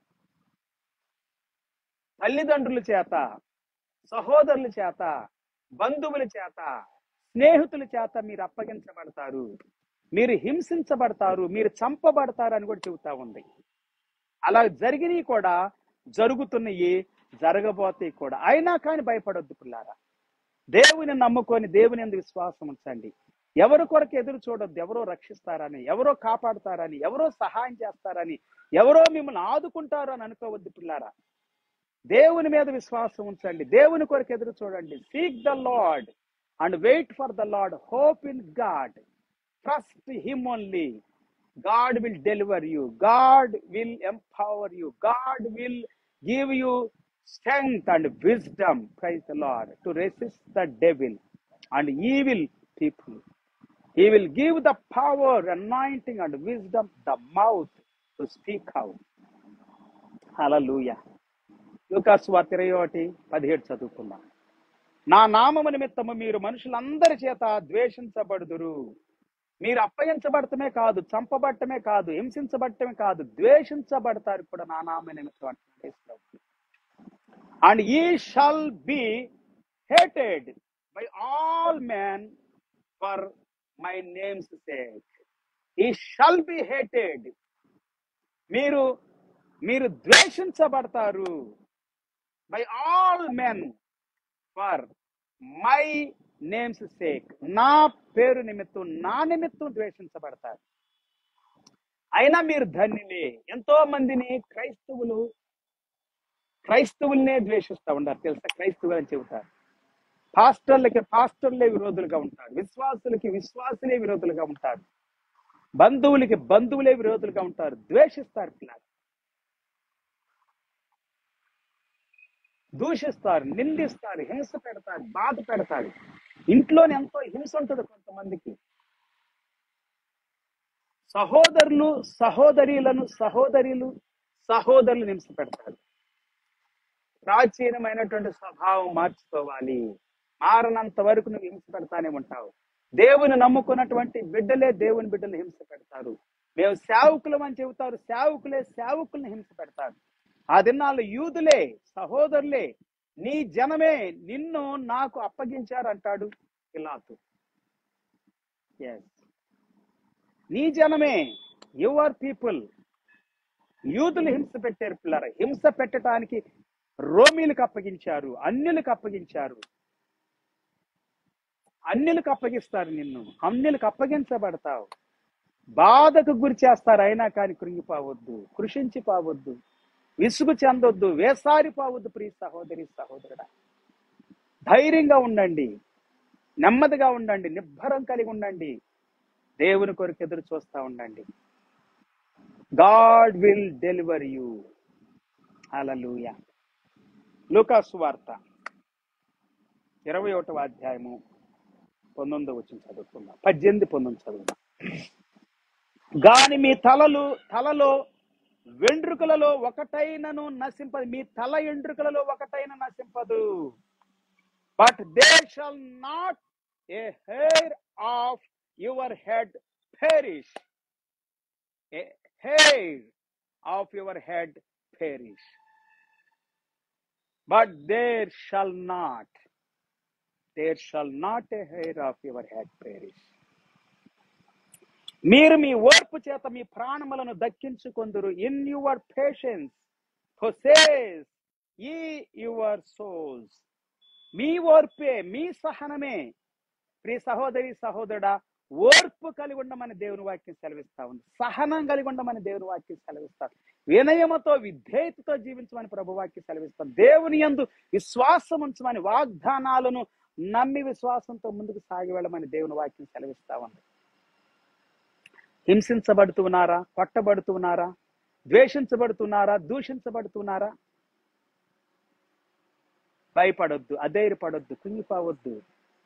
తల్లిదండ్రుల చేత సహోదరుల చేత బంధువుల చేత స్నేహితుల చేత మీరు అప్పగించబడతారు మీరు హింసించబడతారు మీరు చంపబడతారు అని కూడా చెబుతా ఉంది అలా జరిగినవి కూడా జరుగుతున్నాయి జరగబోతాయి కూడా అయినా కానీ భయపడొద్దు పిల్లారా దేవుని నమ్ముకొని దేవుని ఎందు విశ్వాసం ఉంచండి ఎవరి కొరకు ఎదురు చూడొద్దు ఎవరో రక్షిస్తారని ఎవరో కాపాడుతారని ఎవరో సహాయం చేస్తారని ఎవరో మిమ్మల్ని ఆదుకుంటారు అని అనుకోవద్దు పిల్లారా దేవుని మీద విశ్వాసం ఉంచండి దేవుని కొరకు ఎదురు చూడండి seek the Lord and wait for the Lord hope in God trust him only God will deliver you God will empower you God will give you strength and wisdom, praise the Lord, to resist the devil and evil people. He will give the power, anointing, and wisdom, the mouth to speak out. Hallelujah. లూకాసు వార్త ఇరవై ఒకటి పదిహేడు చదువుకుందాం నా నామము నిమిత్తము మీరు మనుషులందరి చేత ద్వేషించబడుదురు మీరు అప్పగించబడటమే కాదు చంపబడటమే కాదు హింసించబడటమే కాదు ద్వేషించబడతారు కూడా నా నామ నిమిత్తం అంటున్నాడు యేసు ప్రభువు. and ye shall be hated by all men for my name's sake. Ye shall be hated మీరు మీరు ద్వేషించబడతారు by all men for my name's sake నా పేరు నిమిత్తం నా నిమిత్తం ద్వేషించబడతారు అయినా మీరు ధన్యులే ఎంతో మందిని క్రైస్తవులు క్రైస్తవుల్నే ద్వేషిస్తూ ఉంటారు తెలుసా క్రైస్తవులు అని చెబుతారు పాస్టర్లకి పాస్టర్లే విరోధులుగా ఉంటారు విశ్వాసులకి విశ్వాసులే విరోధులుగా ఉంటారు బంధువులకి బంధువులే విరోధులుగా ఉంటారు ద్వేషిస్తారు పిల్లలు దూషిస్తారు నిందిస్తారు హింస పెడతారు బాధ పెడతారు ఇంట్లోనే ఎంతో హింస ఉంటుంది కొంతమందికి సహోదరులు సహోదరీలను సహోదరులు సహోదరులు హింస పెడతారు ప్రాచీనమైనటువంటి స్వభావం మార్చుకోవాలి మారనంత వరకు నువ్వు హింస పెడతానే ఉంటావు దేవుని నమ్ముకున్నటువంటి బిడ్డలే దేవుని బిడ్డలు హింస పెడతారు మేము సేవకులం అని చెబుతారు సేవకులే సేవకుల్ని హింస పెడతారు ఆ దినాల్లో యూదులే సహోదరులే నీ జనమే నిన్ను నాకు అప్పగించారు అంటాడు పిలాతు ఎస్ నీ జనమే యువర్ పీపుల్ యూదులు హింస పెట్టారు పిల్లర హింస పెట్టడానికి రోమీలకు అప్పగించారు అన్యులకు అప్పగించారు అన్యులకు అప్పగిస్తారు నిన్ను అన్యులకు అప్పగించబడతావు బాధకు గురి చేస్తారు అయినా కానీ కృంగిపోవద్దు కృషించిపోవద్దు విసుగు చెందొద్దు వేసారిపోవద్దు ప్రియ సహోదరి సహోదరుడా ధైర్యంగా ఉండండి నెమ్మదిగా ఉండండి నిబ్బరం కలిగి ఉండండి దేవుని కొరకు ఎదురు చూస్తా ఉండండి గాడ్ విల్ డెలివర్ యూ అలలుయ లూకాసు వార్త ఇరవై ఒకటవ అధ్యాయము పంతొమ్మిది వచ్చిన చదువుకుందాం పద్దెనిమిది పంతొమ్మిది చదువుదాం గాని మీ తలలు తలలో వెండ్రుకలలో ఒకటైనను నశింపదు మీ తల ఎండ్రుకలలో ఒకటైన నశింపదు but they shall not a hair of your head perish a hair of your head perish but there shall not there shall not a hair of your head perish మీరు మీ ఓర్పు చేత మీ ప్రాణములను దక్కించుకొందురు in your patience possess ye your souls మీ ఓర్పే మీ సహనమే ప్రియ సహోదరి సహోదరుడా ఓర్పు కలిగి ఉండమని దేవుని వాక్యం సెలవిస్తా ఉంది సహనం కలిగి ఉండమని దేవుని వాక్యం సెలవిస్తారు వినయముతో విధేయతతో జీవించమని ప్రభు వాక్యం సెలవిస్తాం దేవుని యందు విశ్వాసం ఉంచమని వాగ్దానాలను నమ్మి విశ్వాసంతో ముందుకు సాగి వెళ్ళమని దేవుని వాక్యం సెలవిస్తా ఉంది హింసించబడుతున్నారా కొట్టబడుతున్నారా ద్వేషించబడుతున్నారా దూషించబడుతున్నారా భయపడొద్దు అధైర్యపడొద్దు కుంగిపోవద్దు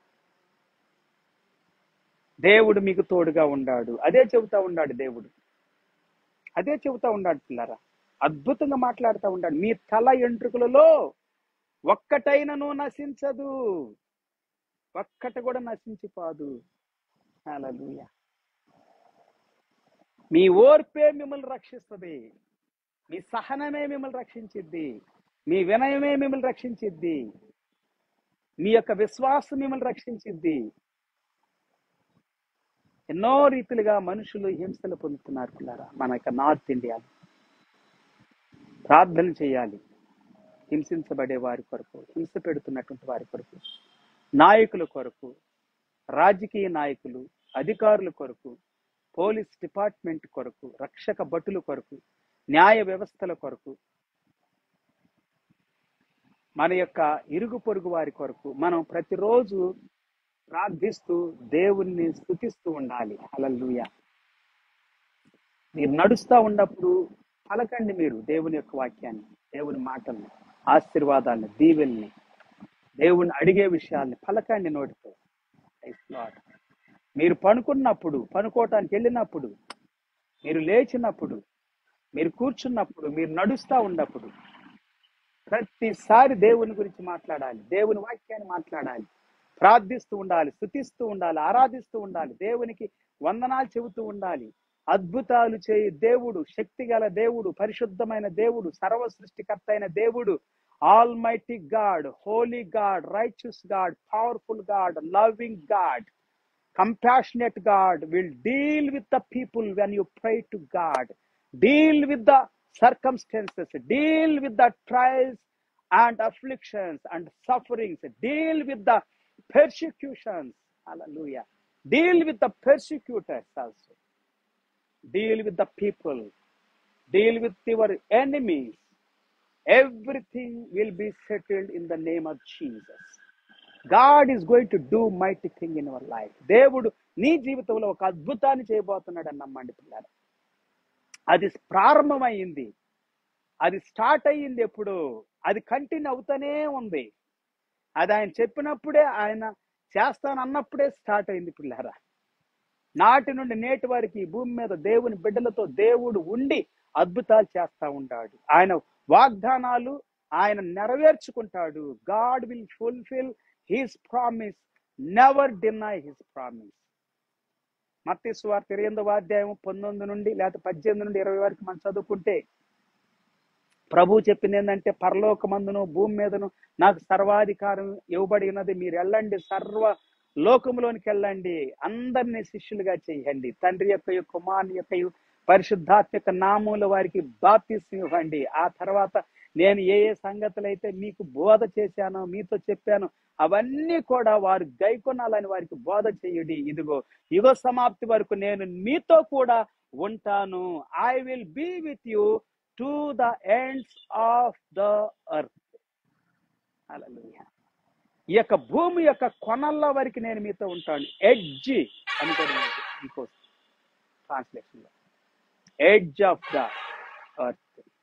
దేవుడు మీకు తోడుగా ఉండాడు అదే చెబుతా ఉన్నాడు దేవుడు అదే చెబుతా ఉన్నాడు పిల్లరా అద్భుతంగా మాట్లాడుతూ ఉన్నాడు మీ తల ఎంట్రుకలలో ఒక్కటైనను నశించదు ఒక్కట కూడా నశించిపోదు హల్లెలూయా మీ ఓర్పే మిమ్మల్ని రక్షిస్తుంది మీ సహనమే మిమ్మల్ని రక్షించిద్ది మీ వినయమే మిమ్మల్ని రక్షించిద్ది మీ యొక్క విశ్వాసం మిమ్మల్ని రక్షించిద్ది ఎన్నో రీతిలుగా మనుషులు హింసలు పొందుతున్నారు పిల్లారా మన యొక్క నార్త్ ఇండియాలో ప్రార్థన చేయాలి హింసించబడే వారి కొరకు హింస పెడుతున్నటువంటి వారి కొరకు నాయకుల కొరకు రాజకీయ నాయకులు అధికారుల కొరకు పోలీస్ డిపార్ట్మెంట్ కొరకు రక్షక భటుల కొరకు న్యాయ వ్యవస్థల కొరకు మన యొక్క ఇరుగు పొరుగు వారి కొరకు మనం ప్రతిరోజు ప్రార్థిస్తూ దేవుణ్ణి స్థుతిస్తూ ఉండాలి హల్లెలూయా మీరు నడుస్తూ ఉన్నప్పుడు పలకండి మీరు దేవుని యొక్క వాక్యాన్ని దేవుని మాటల్ని ఆశీర్వాదాన్ని దీవెల్ని దేవుని అడిగే విషయాల్ని పలకండి నోటితో Praise Lord. మీరు పనుకున్నప్పుడు పనుకోవటానికి వెళ్ళినప్పుడు మీరు లేచినప్పుడు మీరు కూర్చున్నప్పుడు మీరు నడుస్తూ ఉన్నప్పుడు ప్రతిసారి దేవుని గురించి మాట్లాడాలి దేవుని వాక్యాన్ని మాట్లాడాలి ప్రార్థిస్తూ ఉండాలి స్థుతిస్తూ ఉండాలి ఆరాధిస్తూ ఉండాలి దేవునికి వందనాలు చెబుతూ ఉండాలి అద్భుతాలు చేయి దేవుడు శక్తిగల దేవుడు పరిశుద్ధమైన దేవుడు సర్వ సృష్టికర్త అయిన దేవుడు almighty God holy God righteous God powerful God loving God compassionate God will deal with the people when you pray to God. Deal with the circumstances, deal with the trials and afflictions and sufferings, deal with the persecutions. Hallelujah. Deal with the persecutors also. Deal with the people. Deal with your enemies. Everything will be settled in the name of Jesus. God is going to do mighty thing in our life దేవుడు నీ జీవితంలో ఒక అద్భుతాన్ని చేయబోతున్నాడు అని నమ్మండి పిల్లలు అది ప్రారంభమైంది అది స్టార్ట్ అయ్యింది ఎప్పుడు అది కంటిన్యూ అవుతూనే ఉంది అది ఆయన చెప్పినప్పుడే ఆయన చేస్తాను అన్నప్పుడే స్టార్ట్ అయింది పిల్లరా నాటి నుండి నేటి వారికి ఈ భూమి మీద దేవుని బిడ్డలతో దేవుడు ఉండి అద్భుతాలు చేస్తా ఉంటాడు ఆయన వాగ్దానాలు ఆయన నెరవేర్చుకుంటాడు God will fulfil his promise never deny his promise మత్తి సువార్త ఇరవై ఎనిమిదవ అధ్యాయం పంతొమ్మిది నుండి లేకపోతే పద్దెనిమిది నుండి ఇరవై వరకు మనం చదువుకుంటే ప్రభు చెప్పింది ఏంటంటే పరలోకమందును భూమి మీదను నాకు సర్వాధికారం ఇవ్వబడి ఉన్నది మీరు వెళ్ళండి సర్వ లోకములోనికి వెళ్ళండి అందరినీ శిష్యులుగా చేయండి తండ్రి యొక్క కుమారుని యొక్క పరిశుద్ధాత్మ యొక్క నామూల వారికి బాప్తిస్మ ఇవ్వండి ఆ తర్వాత నేను ఏ ఏ సంగతులైతే మీకు బోధ చేశానో మీతో చెప్పాను అవన్నీ కూడా వారు గైకొనాలని వారికి బోధ చేయుడి ఇదిగో యుగ సమాప్తి వరకు నేను మీతో కూడా ఉంటాను I will be with you to the ends of the earth hallelujah ఈ యొక్క భూమి యొక్క కొనల వరకు నేను మీతో ఉంటాను ఎడ్జ్ అని కూడా ఉంది ఇంకో ట్రాన్స్లేషన్ లో ఎడ్జ్ ఆఫ్ ద అర్త్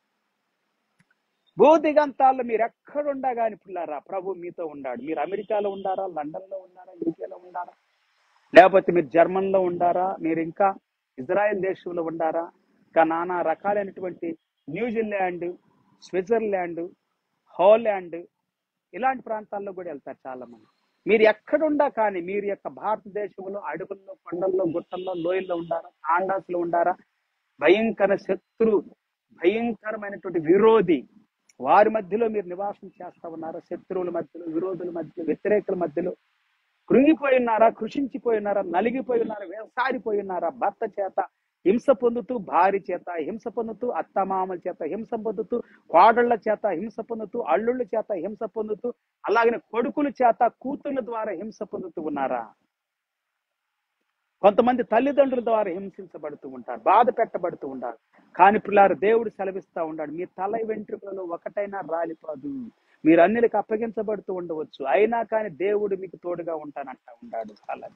భూదిగంతాల్లో మీరు ఎక్కడుండా కానీ పిల్లారా ప్రభు మీతో ఉండాడు మీరు అమెరికాలో ఉండారా లండన్ లో ఉండారా యూకేలో ఉండారా లేకపోతే మీరు జర్మన్ లో ఉండారా మీరు ఇంకా ఇజ్రాయెల్ దేశంలో ఉండారా ఇంకా నానా రకాలైనటువంటి న్యూజిలాండ్ స్విట్జర్లాండ్ హాలాండ్ ఇలాంటి ప్రాంతాల్లో కూడా వెళ్తారు చాలా మంది మీరు ఎక్కడుండా కానీ మీరు యొక్క భారతదేశంలో అడవుల్లో కొండల్లో గుట్టల్లో లోయల్లో ఉండారా ఆండాస్లో ఉండారా భయంకర శత్రు భయంకరమైనటువంటి విరోధి వారి మధ్యలో మీరు నివాసం చేస్తా ఉన్నారా శత్రువుల మధ్యలో విరోధుల మధ్యలో వ్యతిరేకుల మధ్యలో కృంగిపోయి ఉన్నారా కృషించిపోయి ఉన్నారా నలిగిపోయి ఉన్నారా వేసారిపోయి ఉన్నారా భర్త చేత హింస పొందుతూ భార్య చేత హింస పొందుతూ అత్తమామల చేత హింస పొందుతూ కోడళ్ల చేత హింస పొందుతూ అల్లుళ్ళ చేత హింస పొందుతూ అలాగనే కొడుకుల చేత కూతుళ్ళ ద్వారా హింస పొందుతూ ఉన్నారా కొంతమంది తల్లిదండ్రుల ద్వారా హింసించబడుతూ ఉంటారు బాధ పెట్టబడుతూ ఉంటారు కానీ పిల్లారు దేవుడు సెలవిస్తా ఉన్నాడు మీ తల వెంట్రుకలలో ఒకటైనా రాలిపోదు మీరు అన్నిలకు అప్పగించబడుతూ ఉండవచ్చు అయినా కానీ దేవుడు మీకు తోడుగా ఉంటానంట ఉన్నాడు అలా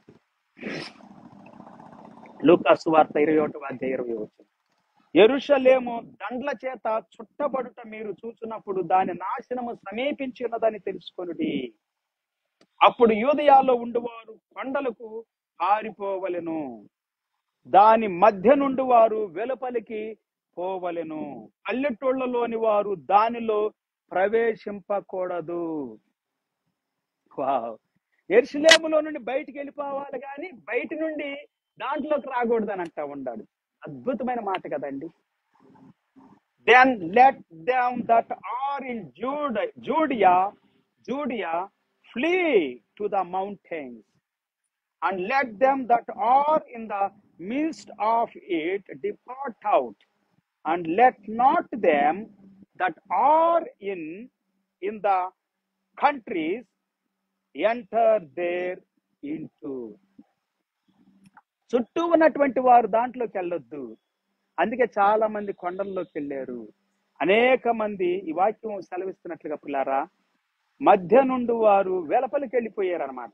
లూకాసు వార్త ఇరవై ఒకటి అధ్యాయ ఇరవై వచ్చింది ఎరుషలేము దండ్ల చేత చుట్టబడుట మీరు చూసినప్పుడు దాని నాశనము సమీపించి ఉన్నదని తెలుసుకొనుడి అప్పుడు యూదయాలో ఉండువారు కొండలకు పారిపోవలెను దాని మధ్య నుండి వారు వెలుపలికి పోవలెను పల్లెటూళ్ళలోని వారు దానిలో ప్రవేశింపకూడదు వావ్ ఎరుసలేములో నుండి బయటికి వెళ్ళిపోవాలి కానీ బయట నుండి దాంట్లోకి రాకూడదు అని అంటా ఉన్నాడు అద్భుతమైన మాట కదండి then let them that are in Jude Judea Judea flee to the mountains and let them that are in the midst of it depart out and let not them that are in in the countries enter there into చుట్టూ ఉన్నటువంటి వారు దాంట్లోకి వెళ్ళొద్దు అందుకే చాలా మంది కొండల్లోకి వెళ్ళారు అనేక మంది ఈ వాక్యం సెలవిస్తున్నట్లుగా పిల్లారా మధ్య నుండి వారు వెలపలికి వెళ్ళిపోయారు అనమాట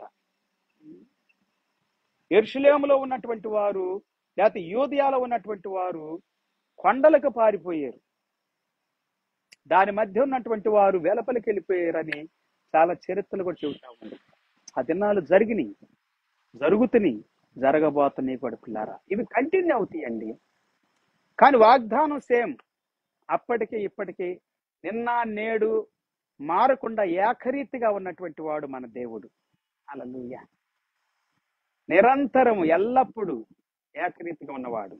ఎరుషులేములో ఉన్నటువంటి వారు లేకపోతే యోధియాలో ఉన్నటువంటి వారు కొండలకు పారిపోయారు దాని మధ్య ఉన్నటువంటి వారు వెలపలికి వెళ్ళిపోయారని చాలా చరిత్రలు కూడా చెబుతా ఉంది ఆ దినాలు జరిగినాయి జరుగుతున్నాయి జరగబోతున్నాయి కూడా పిల్లారా ఇవి కంటిన్యూ అవుతాయండి కానీ వాగ్దానం సేమ్ అప్పటికి ఇప్పటికీ నిన్న నేడు మారకుండా ఏకరీతిగా ఉన్నటువంటి వాడు మన దేవుడు అలలుయ్య నిరంతరము ఎల్లప్పుడూ ఏకరీతిగా ఉన్నవాడు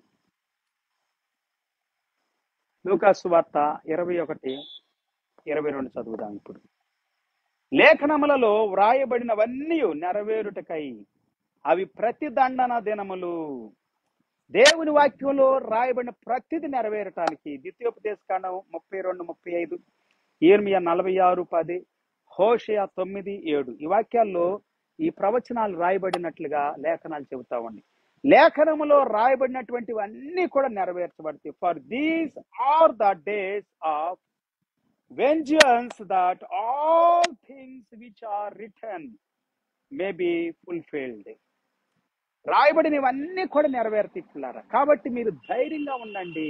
లూకాసు వార్త ఇరవై ఒకటి ఇరవై రెండు చదువుదాం ఇప్పుడు లేఖనములలో వ్రాయబడినవన్నీ నెరవేరుటకై అవి ప్రతిదండన దినములు దేవుని వాక్యంలో రాయబడిన ప్రతిది నెరవేరటానికి ద్వితీయోపదేశకాండం ముప్పై రెండు ముప్పై ఐదు ఈర్మియా నలభై ఆరు పది హోషయ తొమ్మిది ఏడు ఈ వాక్యాల్లో ఈ ప్రవచనాలు రాయబడినట్లుగా లేఖనాలు చెబుతా ఉన్నాయి లేఖనములో రాయబడినటువంటివన్నీ కూడా నెరవేర్చబడతాయి for these are the days of vengeance that all things which are written may be fulfilled రాయబడినవన్నీ కూడా నెరవేర్తిట్లారా కాబట్టి మీరు ధైర్యంగా ఉండండి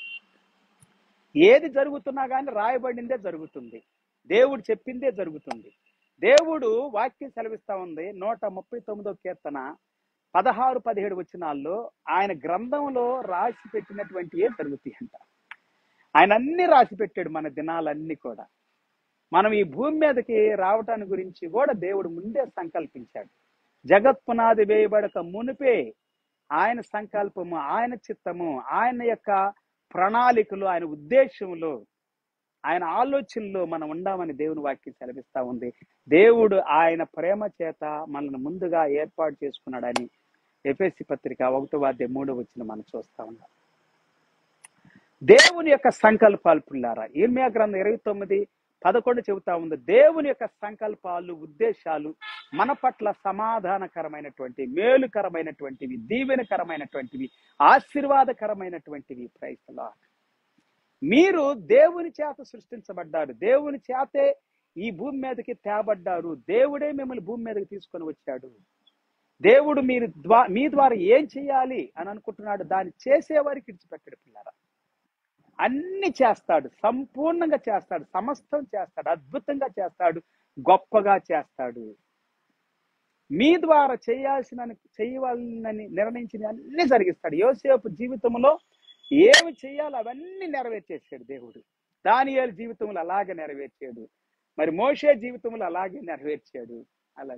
ఏది జరుగుతున్నా కానీ రాయబడిందే జరుగుతుంది దేవుడు చెప్పిందే జరుగుతుంది దేవుడు వాక్యం సెలవిస్తా ఉంది నూట ముప్పై తొమ్మిదో కీర్తన పదహారు పదిహేడు వచనాల్లో ఆయన గ్రంథంలో రాసి పెట్టినటువంటివే జరుగుతాయి అంట ఆయన అన్ని రాసి పెట్టాడు మన దినాలన్నీ కూడా మనం ఈ భూమి మీదకి రావటాన్ని గురించి కూడా దేవుడు ముందే సంకల్పించాడు జగత్ పునాది వేయబడక మునిపే ఆయన సంకల్పము ఆయన చిత్తము ఆయన యొక్క ప్రణాళికలు ఆయన ఉద్దేశంలో ఆయన ఆలోచనలో మనం ఉండామని దేవుని వాక్యం సెలవిస్తా ఉంది దేవుడు ఆయన ప్రేమ చేత మనల్ని ముందుగా ఏర్పాటు చేసుకున్నాడని ఎఫ్ఎస్సి పత్రిక ఒకటో అధ్యాయం మూడో వచ్చిన మనం చూస్తా ఉన్నాం దేవుని యొక్క సంకల్పాలు పిల్లారా ఇర్మియా గ్రంథం ఇరవై తొమ్మిది పదకొండు చెబుతా ఉంది దేవుని యొక్క సంకల్పాలు ఉద్దేశాలు మన పట్ల సమాధానకరమైనటువంటి మేలుకరమైనటువంటివి దీవెనకరమైనటువంటివి ఆశీర్వాదకరమైనటువంటివి ప్రైస్తలా మీరు దేవుని చేత సృష్టించబడ్డారు దేవుని చేతే ఈ భూమి మీదకి తేబడ్డారు దేవుడే మిమ్మల్ని భూమి మీదకి తీసుకొని వచ్చాడు దేవుడు మీరు ద్వా మీ ద్వారా ఏం చేయాలి అని అనుకుంటున్నాడు దాన్ని చేసేవారికి ఇడిచిపెట్టాడు పిల్లరా అన్ని చేస్తాడు సంపూర్ణంగా చేస్తాడు సమస్తం చేస్తాడు అద్భుతంగా చేస్తాడు గొప్పగా చేస్తాడు మీ ద్వారా చేయాల్సిన చేయవాలని నిర్ణయించిన అన్ని జరిగిస్తాడు యోసేపు జీవితంలో ఏమి చేయాలో అవన్నీ నెరవేర్చేసాడు దేవుడు దానియేలు జీవితంలో అలాగే నెరవేర్చాడు మరి మోషే జీవితంలో అలాగే నెరవేర్చాడు అలా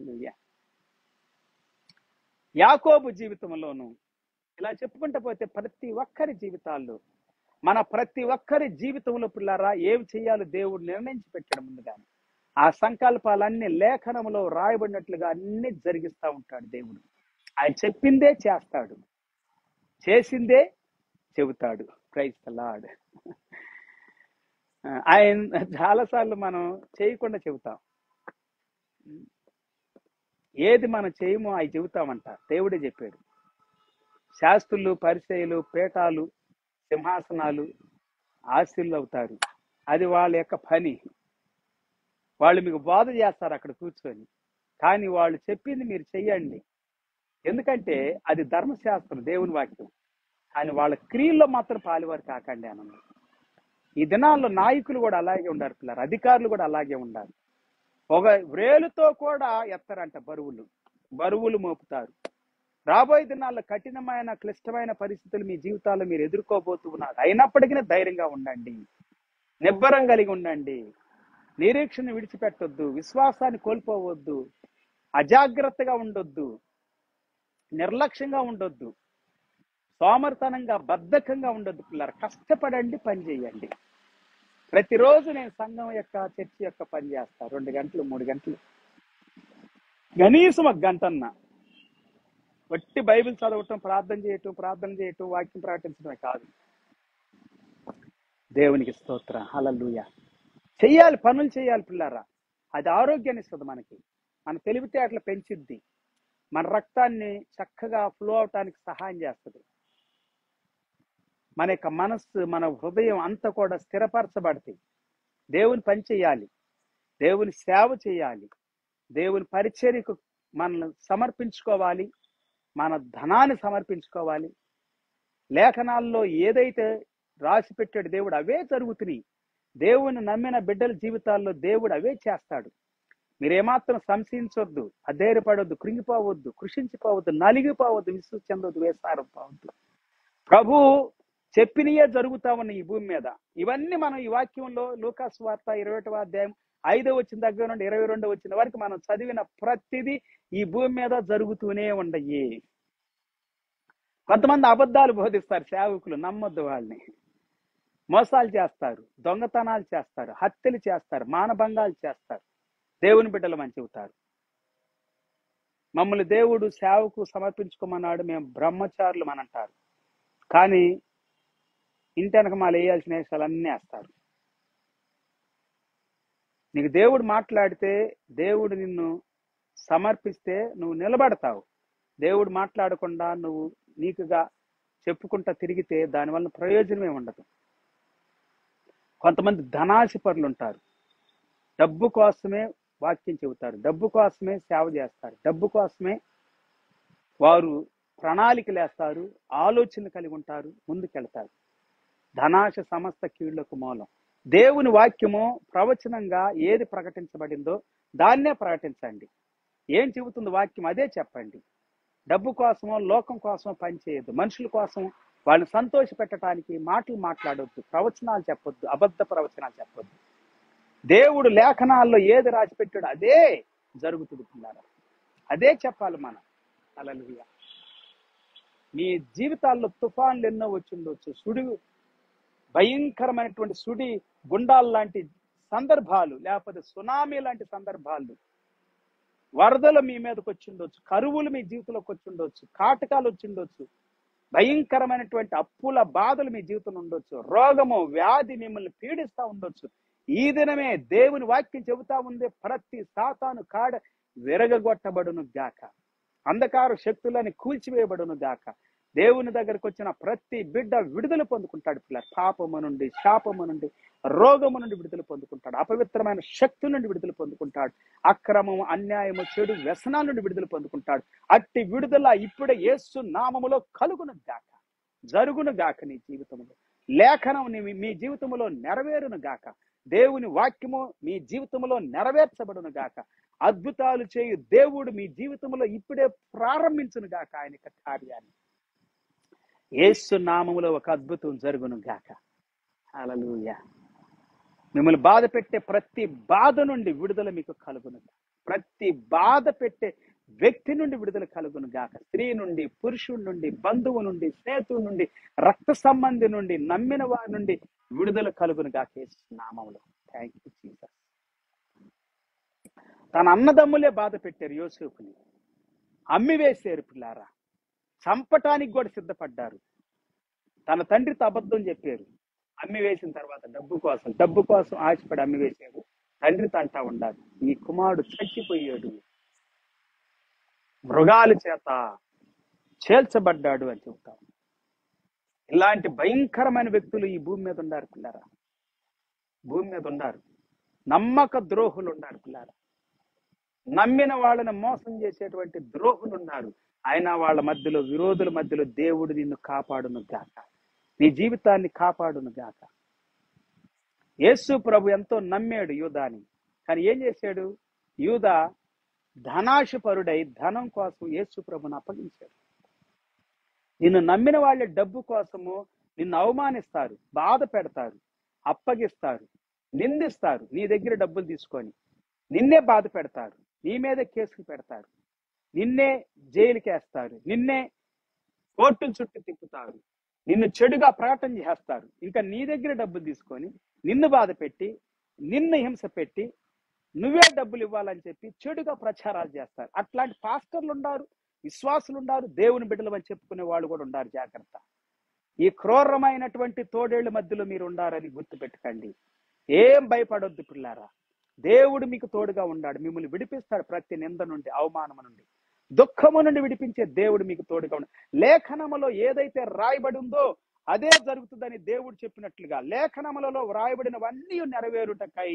యాకోబు జీవితంలోను ఇలా చెప్పుకుంటూ పోతే ప్రతి ఒక్కరి జీవితాల్లో మన ప్రతి ఒక్కరి జీవితంలో పిల్లారా ఏమి చేయాలో దేవుడు నిర్ణయించి పెట్టాడు ముందుగానే ఆ సంకల్పాలన్నీ లేఖనంలో రాయబడినట్లుగా అన్ని జరిగిస్తా ఉంటాడు దేవుడు ఆయన చెప్పిందే చేస్తాడు చేసిందే చెబుతాడు ప్రైజ్ లాడ్ ఆయన చాలాసార్లు మనం చేయకుండా చెబుతాం ఏది మనం చేయమో అవి చెబుతామంట దేవుడే చెప్పాడు శాస్త్రులు పరిచయలు పీఠాలు సింహాసనాలు ఆశీర్లు అవుతారు అది వాళ్ళ యొక్క పని వాళ్ళు మీకు బోధ చేస్తారు అక్కడ కూర్చొని కానీ వాళ్ళు చెప్పింది మీరు చెయ్యండి ఎందుకంటే అది ధర్మశాస్త్రం దేవుని వాక్యం కానీ వాళ్ళ క్రియల్లో మాత్రం పాలివారు కాకండి అన్నమాట ఈ దినాల్లో నాయకులు కూడా అలాగే ఉండారు పిల్లలు అధికారులు కూడా అలాగే ఉండాలి ఒక వ్రేలుతో కూడా ఎత్తరంట బరువులు బరువులు మోపుతారు రాబోయే దినాల్లో కఠినమైన క్లిష్టమైన పరిస్థితులు మీ జీవితాల్లో మీరు ఎదుర్కోబోతున్నారు అయినప్పటికీ ధైర్యంగా ఉండండి నిబ్బరం కలిగి ఉండండి నిరీక్షణ విడిచిపెట్టొద్దు విశ్వాసాన్ని కోల్పోవద్దు అజాగ్రత్తగా ఉండొద్దు నిర్లక్ష్యంగా ఉండొద్దు సోమర్తనంగా బద్ధకంగా ఉండొద్దు పిల్లలు కష్టపడండి పని చేయండి ప్రతిరోజు నేను సంఘం యొక్క చర్చి యొక్క పని చేస్తా రెండు గంటలు మూడు గంటలు కనీసం ఒక గంటన్న వట్టి బైబిల్ చదవటం ప్రార్థన చేయటం ప్రార్థన చేయటం వాక్యం ప్రకటించడమే కాదు దేవునికి స్తోత్ర హలలుయ చెయ్యాలి పనులు చేయాలి పిల్లారా అది ఆరోగ్యాన్ని ఇస్తుంది మనకి మన తెలివితేటలు పెంచిద్ది మన రక్తాన్ని చక్కగా ఫ్లో అవటానికి సహాయం చేస్తుంది మన యొక్క మనస్సు మన హృదయం అంతా కూడా స్థిరపరచబడతాయి దేవుని పని చేయాలి దేవుని సేవ చేయాలి దేవుని పరిచర్యకు మనల్ని సమర్పించుకోవాలి మన ధనాన్ని సమర్పించుకోవాలి లేఖనాల్లో ఏదైతే రాసి పెట్టాడు దేవుడు అవే జరుగుతున్నాయి దేవుని నమ్మిన బిడ్డల జీవితాల్లో దేవుడు అవే చేస్తాడు మీరేమాత్రం సంశయించొద్దు అధైర్యపడొద్దు కృంగిపోవద్దు కృషించిపోవద్దు నలిగిపోవద్దు విసుగు చెందొద్దు వేసారం పోవద్దు ప్రభు చెప్పినయే జరుగుతా ఉన్నాయి ఈ భూమి మీద ఇవన్నీ మనం ఈ వాక్యంలో లూకాస్ వార్త ఇరవై ఒకటవ అధ్యాయం ఐదో వచ్చిన దగ్గర నుండి ఇరవై రెండో వచ్చిన వరకు మనం చదివిన ప్రతిదీ ఈ భూమి మీద జరుగుతూనే ఉండయి కొంతమంది అబద్ధాలు బోధిస్తారు సేవకులు నమ్మొద్దు వాళ్ళని మోసాలు చేస్తారు దొంగతనాలు చేస్తారు హత్యలు చేస్తారు మానభంగాలు చేస్తారు దేవుని బిడ్డలు మంచి చెబుతారు మమ్మల్ని దేవుడు సేవకు సమర్పించుకోమన్నాడు మేము బ్రహ్మచారులు అని అంటారు కానీ ఇంటి వెనక మాలు వేయాల్సిన వేషాలన్నీ వేస్తారు నీకు దేవుడు మాట్లాడితే దేవుడు నిన్ను సమర్పిస్తే నువ్వు నిలబడతావు దేవుడు మాట్లాడకుండా నువ్వు నీకుగా చెప్పుకుంటా తిరిగితే దానివల్ల ప్రయోజనమే ఉండదు కొంతమంది ధనాశపరులు ఉంటారు డబ్బు కోసమే వాక్యం చెబుతారు డబ్బు కోసమే సేవ చేస్తారు డబ్బు కోసమే వారు ప్రణాళికలు వేస్తారు ఆలోచన కలిగి ఉంటారు ముందుకెళ్తారు ధనాశ సమస్త కీళ్లకు మూలం దేవుని వాక్యము ప్రవచనంగా ఏది ప్రకటించబడిందో దాన్నే ప్రకటించండి ఏం చెబుతుంది వాక్యం అదే చెప్పండి డబ్బు కోసమో లోకం కోసమో పనిచేయద్దు మనుషుల కోసం వాళ్ళని సంతోష పెట్టడానికి మాటలు మాట్లాడొద్దు ప్రవచనాలు చెప్పొద్దు అబద్ధ ప్రవచనాలు చెప్పొద్దు దేవుడు లేఖనాల్లో ఏది రాసి పెట్టాడు అదే జరుగుతుంది పిల్లారా అదే చెప్పాలి మనం అలలుగా మీ జీవితాల్లో తుఫాన్లు ఎన్నో వచ్చిండొచ్చు సుడి భయంకరమైనటువంటి సుడి గుండాలు లాంటి సందర్భాలు లేకపోతే సునామీ లాంటి సందర్భాలు వరదలు మీ మీదకి వచ్చిండొచ్చు కరువులు మీ జీవితంలోకి వచ్చిండొచ్చు కాటకాలు వచ్చిండొచ్చు భయంకరమైనటువంటి అప్పుల బాధలు మీ జీవితంలో ఉండొచ్చు రోగము వ్యాధి మిమ్మల్ని పీడిస్తా ఉండొచ్చు ఈ దినమే దేవుని వాక్యం చెబుతా ఉంది ప్రతి సాతాను కాడ విరగగొట్టబడును గాక అంధకార శక్తులని కూల్చివేయబడును గాక దేవుని దగ్గరకు వచ్చిన ప్రతి బిడ్డ విడుదల పొందుకుంటాడు పిల్లలు పాపము నుండి శాపము నుండి రోగము నుండి విడుదల పొందుకుంటాడు అపవిత్రమైన శక్తుల నుండి విడుదల పొందుకుంటాడు అక్రమము అన్యాయము చెడు వ్యసనాల నుండి విడుదల పొందుకుంటాడు అట్టి విడుదల ఇప్పుడే యేసు నామములో కలుగును గాక జరుగును గాక నీ జీవితంలో లేఖనం నీ- మీ జీవితంలో నెరవేరును గాక దేవుని వాక్యము మీ జీవితంలో నెరవేర్చబడును గాక అద్భుతాలు చేయు దేవుడు మీ జీవితంలో ఇప్పుడే ప్రారంభించును గాక ఆయన యొక్క కార్యాన్ని యేసు నామములో ఒక అద్భుతం జరుగును గాక హల్లెలూయా మిమ్మల్ని బాధ పెట్టే ప్రతి బాధ నుండి విడుదల మీకు కలుగును గాక. ప్రతి బాధ పెట్టే వ్యక్తి నుండి విడుదల కలుగును గాక స్త్రీ నుండి పురుషుడి నుండి బంధువు నుండి స్నేహితుడి నుండి రక్త సంబంధి నుండి నమ్మిన వారి నుండి విడుదల కలుగును గాక యేసు నామములో థ్యాంక్ యూ జీసస్ తన అన్నదమ్ములే బాధ పెట్టారు యోసేపుని అమ్మి వేసారు పిల్లారా చంపటానికి కూడా సిద్ధపడ్డారు తన తండ్రితో అబద్ధం చెప్పారు అమ్మి వేసిన తర్వాత డబ్బు కోసం డబ్బు కోసం ఆశపడి అమ్మి వేసాడు తండ్రితో అంటా ఉండాలి ఈ కుమారుడు చచ్చిపోయాడు మృగాల చేత చేల్చబడ్డాడు అని చెప్తాం ఇలాంటి భయంకరమైన వ్యక్తులు ఈ భూమి మీద ఉన్నారు పిల్లారా భూమి మీద ఉన్నారు నమ్మక ద్రోహులు ఉన్నారు పిల్లారా నమ్మిన వాళ్ళని మోసం చేసేటువంటి ద్రోహులు ఉన్నారు అయినా వాళ్ళ మధ్యలో విరోధుల మధ్యలో దేవుడు నిన్ను కాపాడును గాక నీ జీవితాన్ని కాపాడును గాక యేసు ప్రభు ఎంతో నమ్మాడు యూదాని కానీ ఏం చేశాడు యూద ధనాశపరుడై ధనం కోసం యేసు ప్రభుని అప్పగించాడు నిన్ను నమ్మిన వాళ్ళ డబ్బు కోసము నిన్ను అవమానిస్తారు బాధ పెడతారు అప్పగిస్తారు నిందిస్తారు నీ దగ్గర డబ్బులు తీసుకొని నిన్నే బాధ పెడతారు నీ మీద కేసులు పెడతారు నిన్నే జైలుకి వేస్తారు నిన్నే కోర్టుల చుట్టూ తిప్పుతారు నిన్ను చెడుగా ప్రకటన చేస్తారు ఇంకా నీ దగ్గర డబ్బులు తీసుకొని నిన్ను బాధ పెట్టి నిన్ను హింస పెట్టి నువ్వే డబ్బులు ఇవ్వాలని చెప్పి చెడుగా ప్రచారాలు చేస్తారు అట్లాంటి పాస్టర్లు ఉన్నారు విశ్వాసులు ఉన్నారు దేవుని బిడ్డలు అని చెప్పుకునే వాళ్ళు కూడా ఉన్నారు జాగ్రత్త ఈ క్రూరమైనటువంటి తోడేళ్ల మధ్యలో మీరు ఉండారని గుర్తుపెట్టుకోండి ఏం భయపడొద్దు పిల్లారా దేవుడు మీకు తోడుగా ఉన్నాడు మిమ్మల్ని విడిపిస్తాడు ప్రతి నింద నుండి అవమానము నుండి దుఃఖము నుండి విడిపించే దేవుడు మీకు తోడుగా ఉన్నాడు లేఖనములో ఏదైతే రాయబడి ఉందో అదే జరుగుతుందని దేవుడు చెప్పినట్లుగా లేఖనములలో వ్రాయబడినవన్నీ నెరవేరుటకై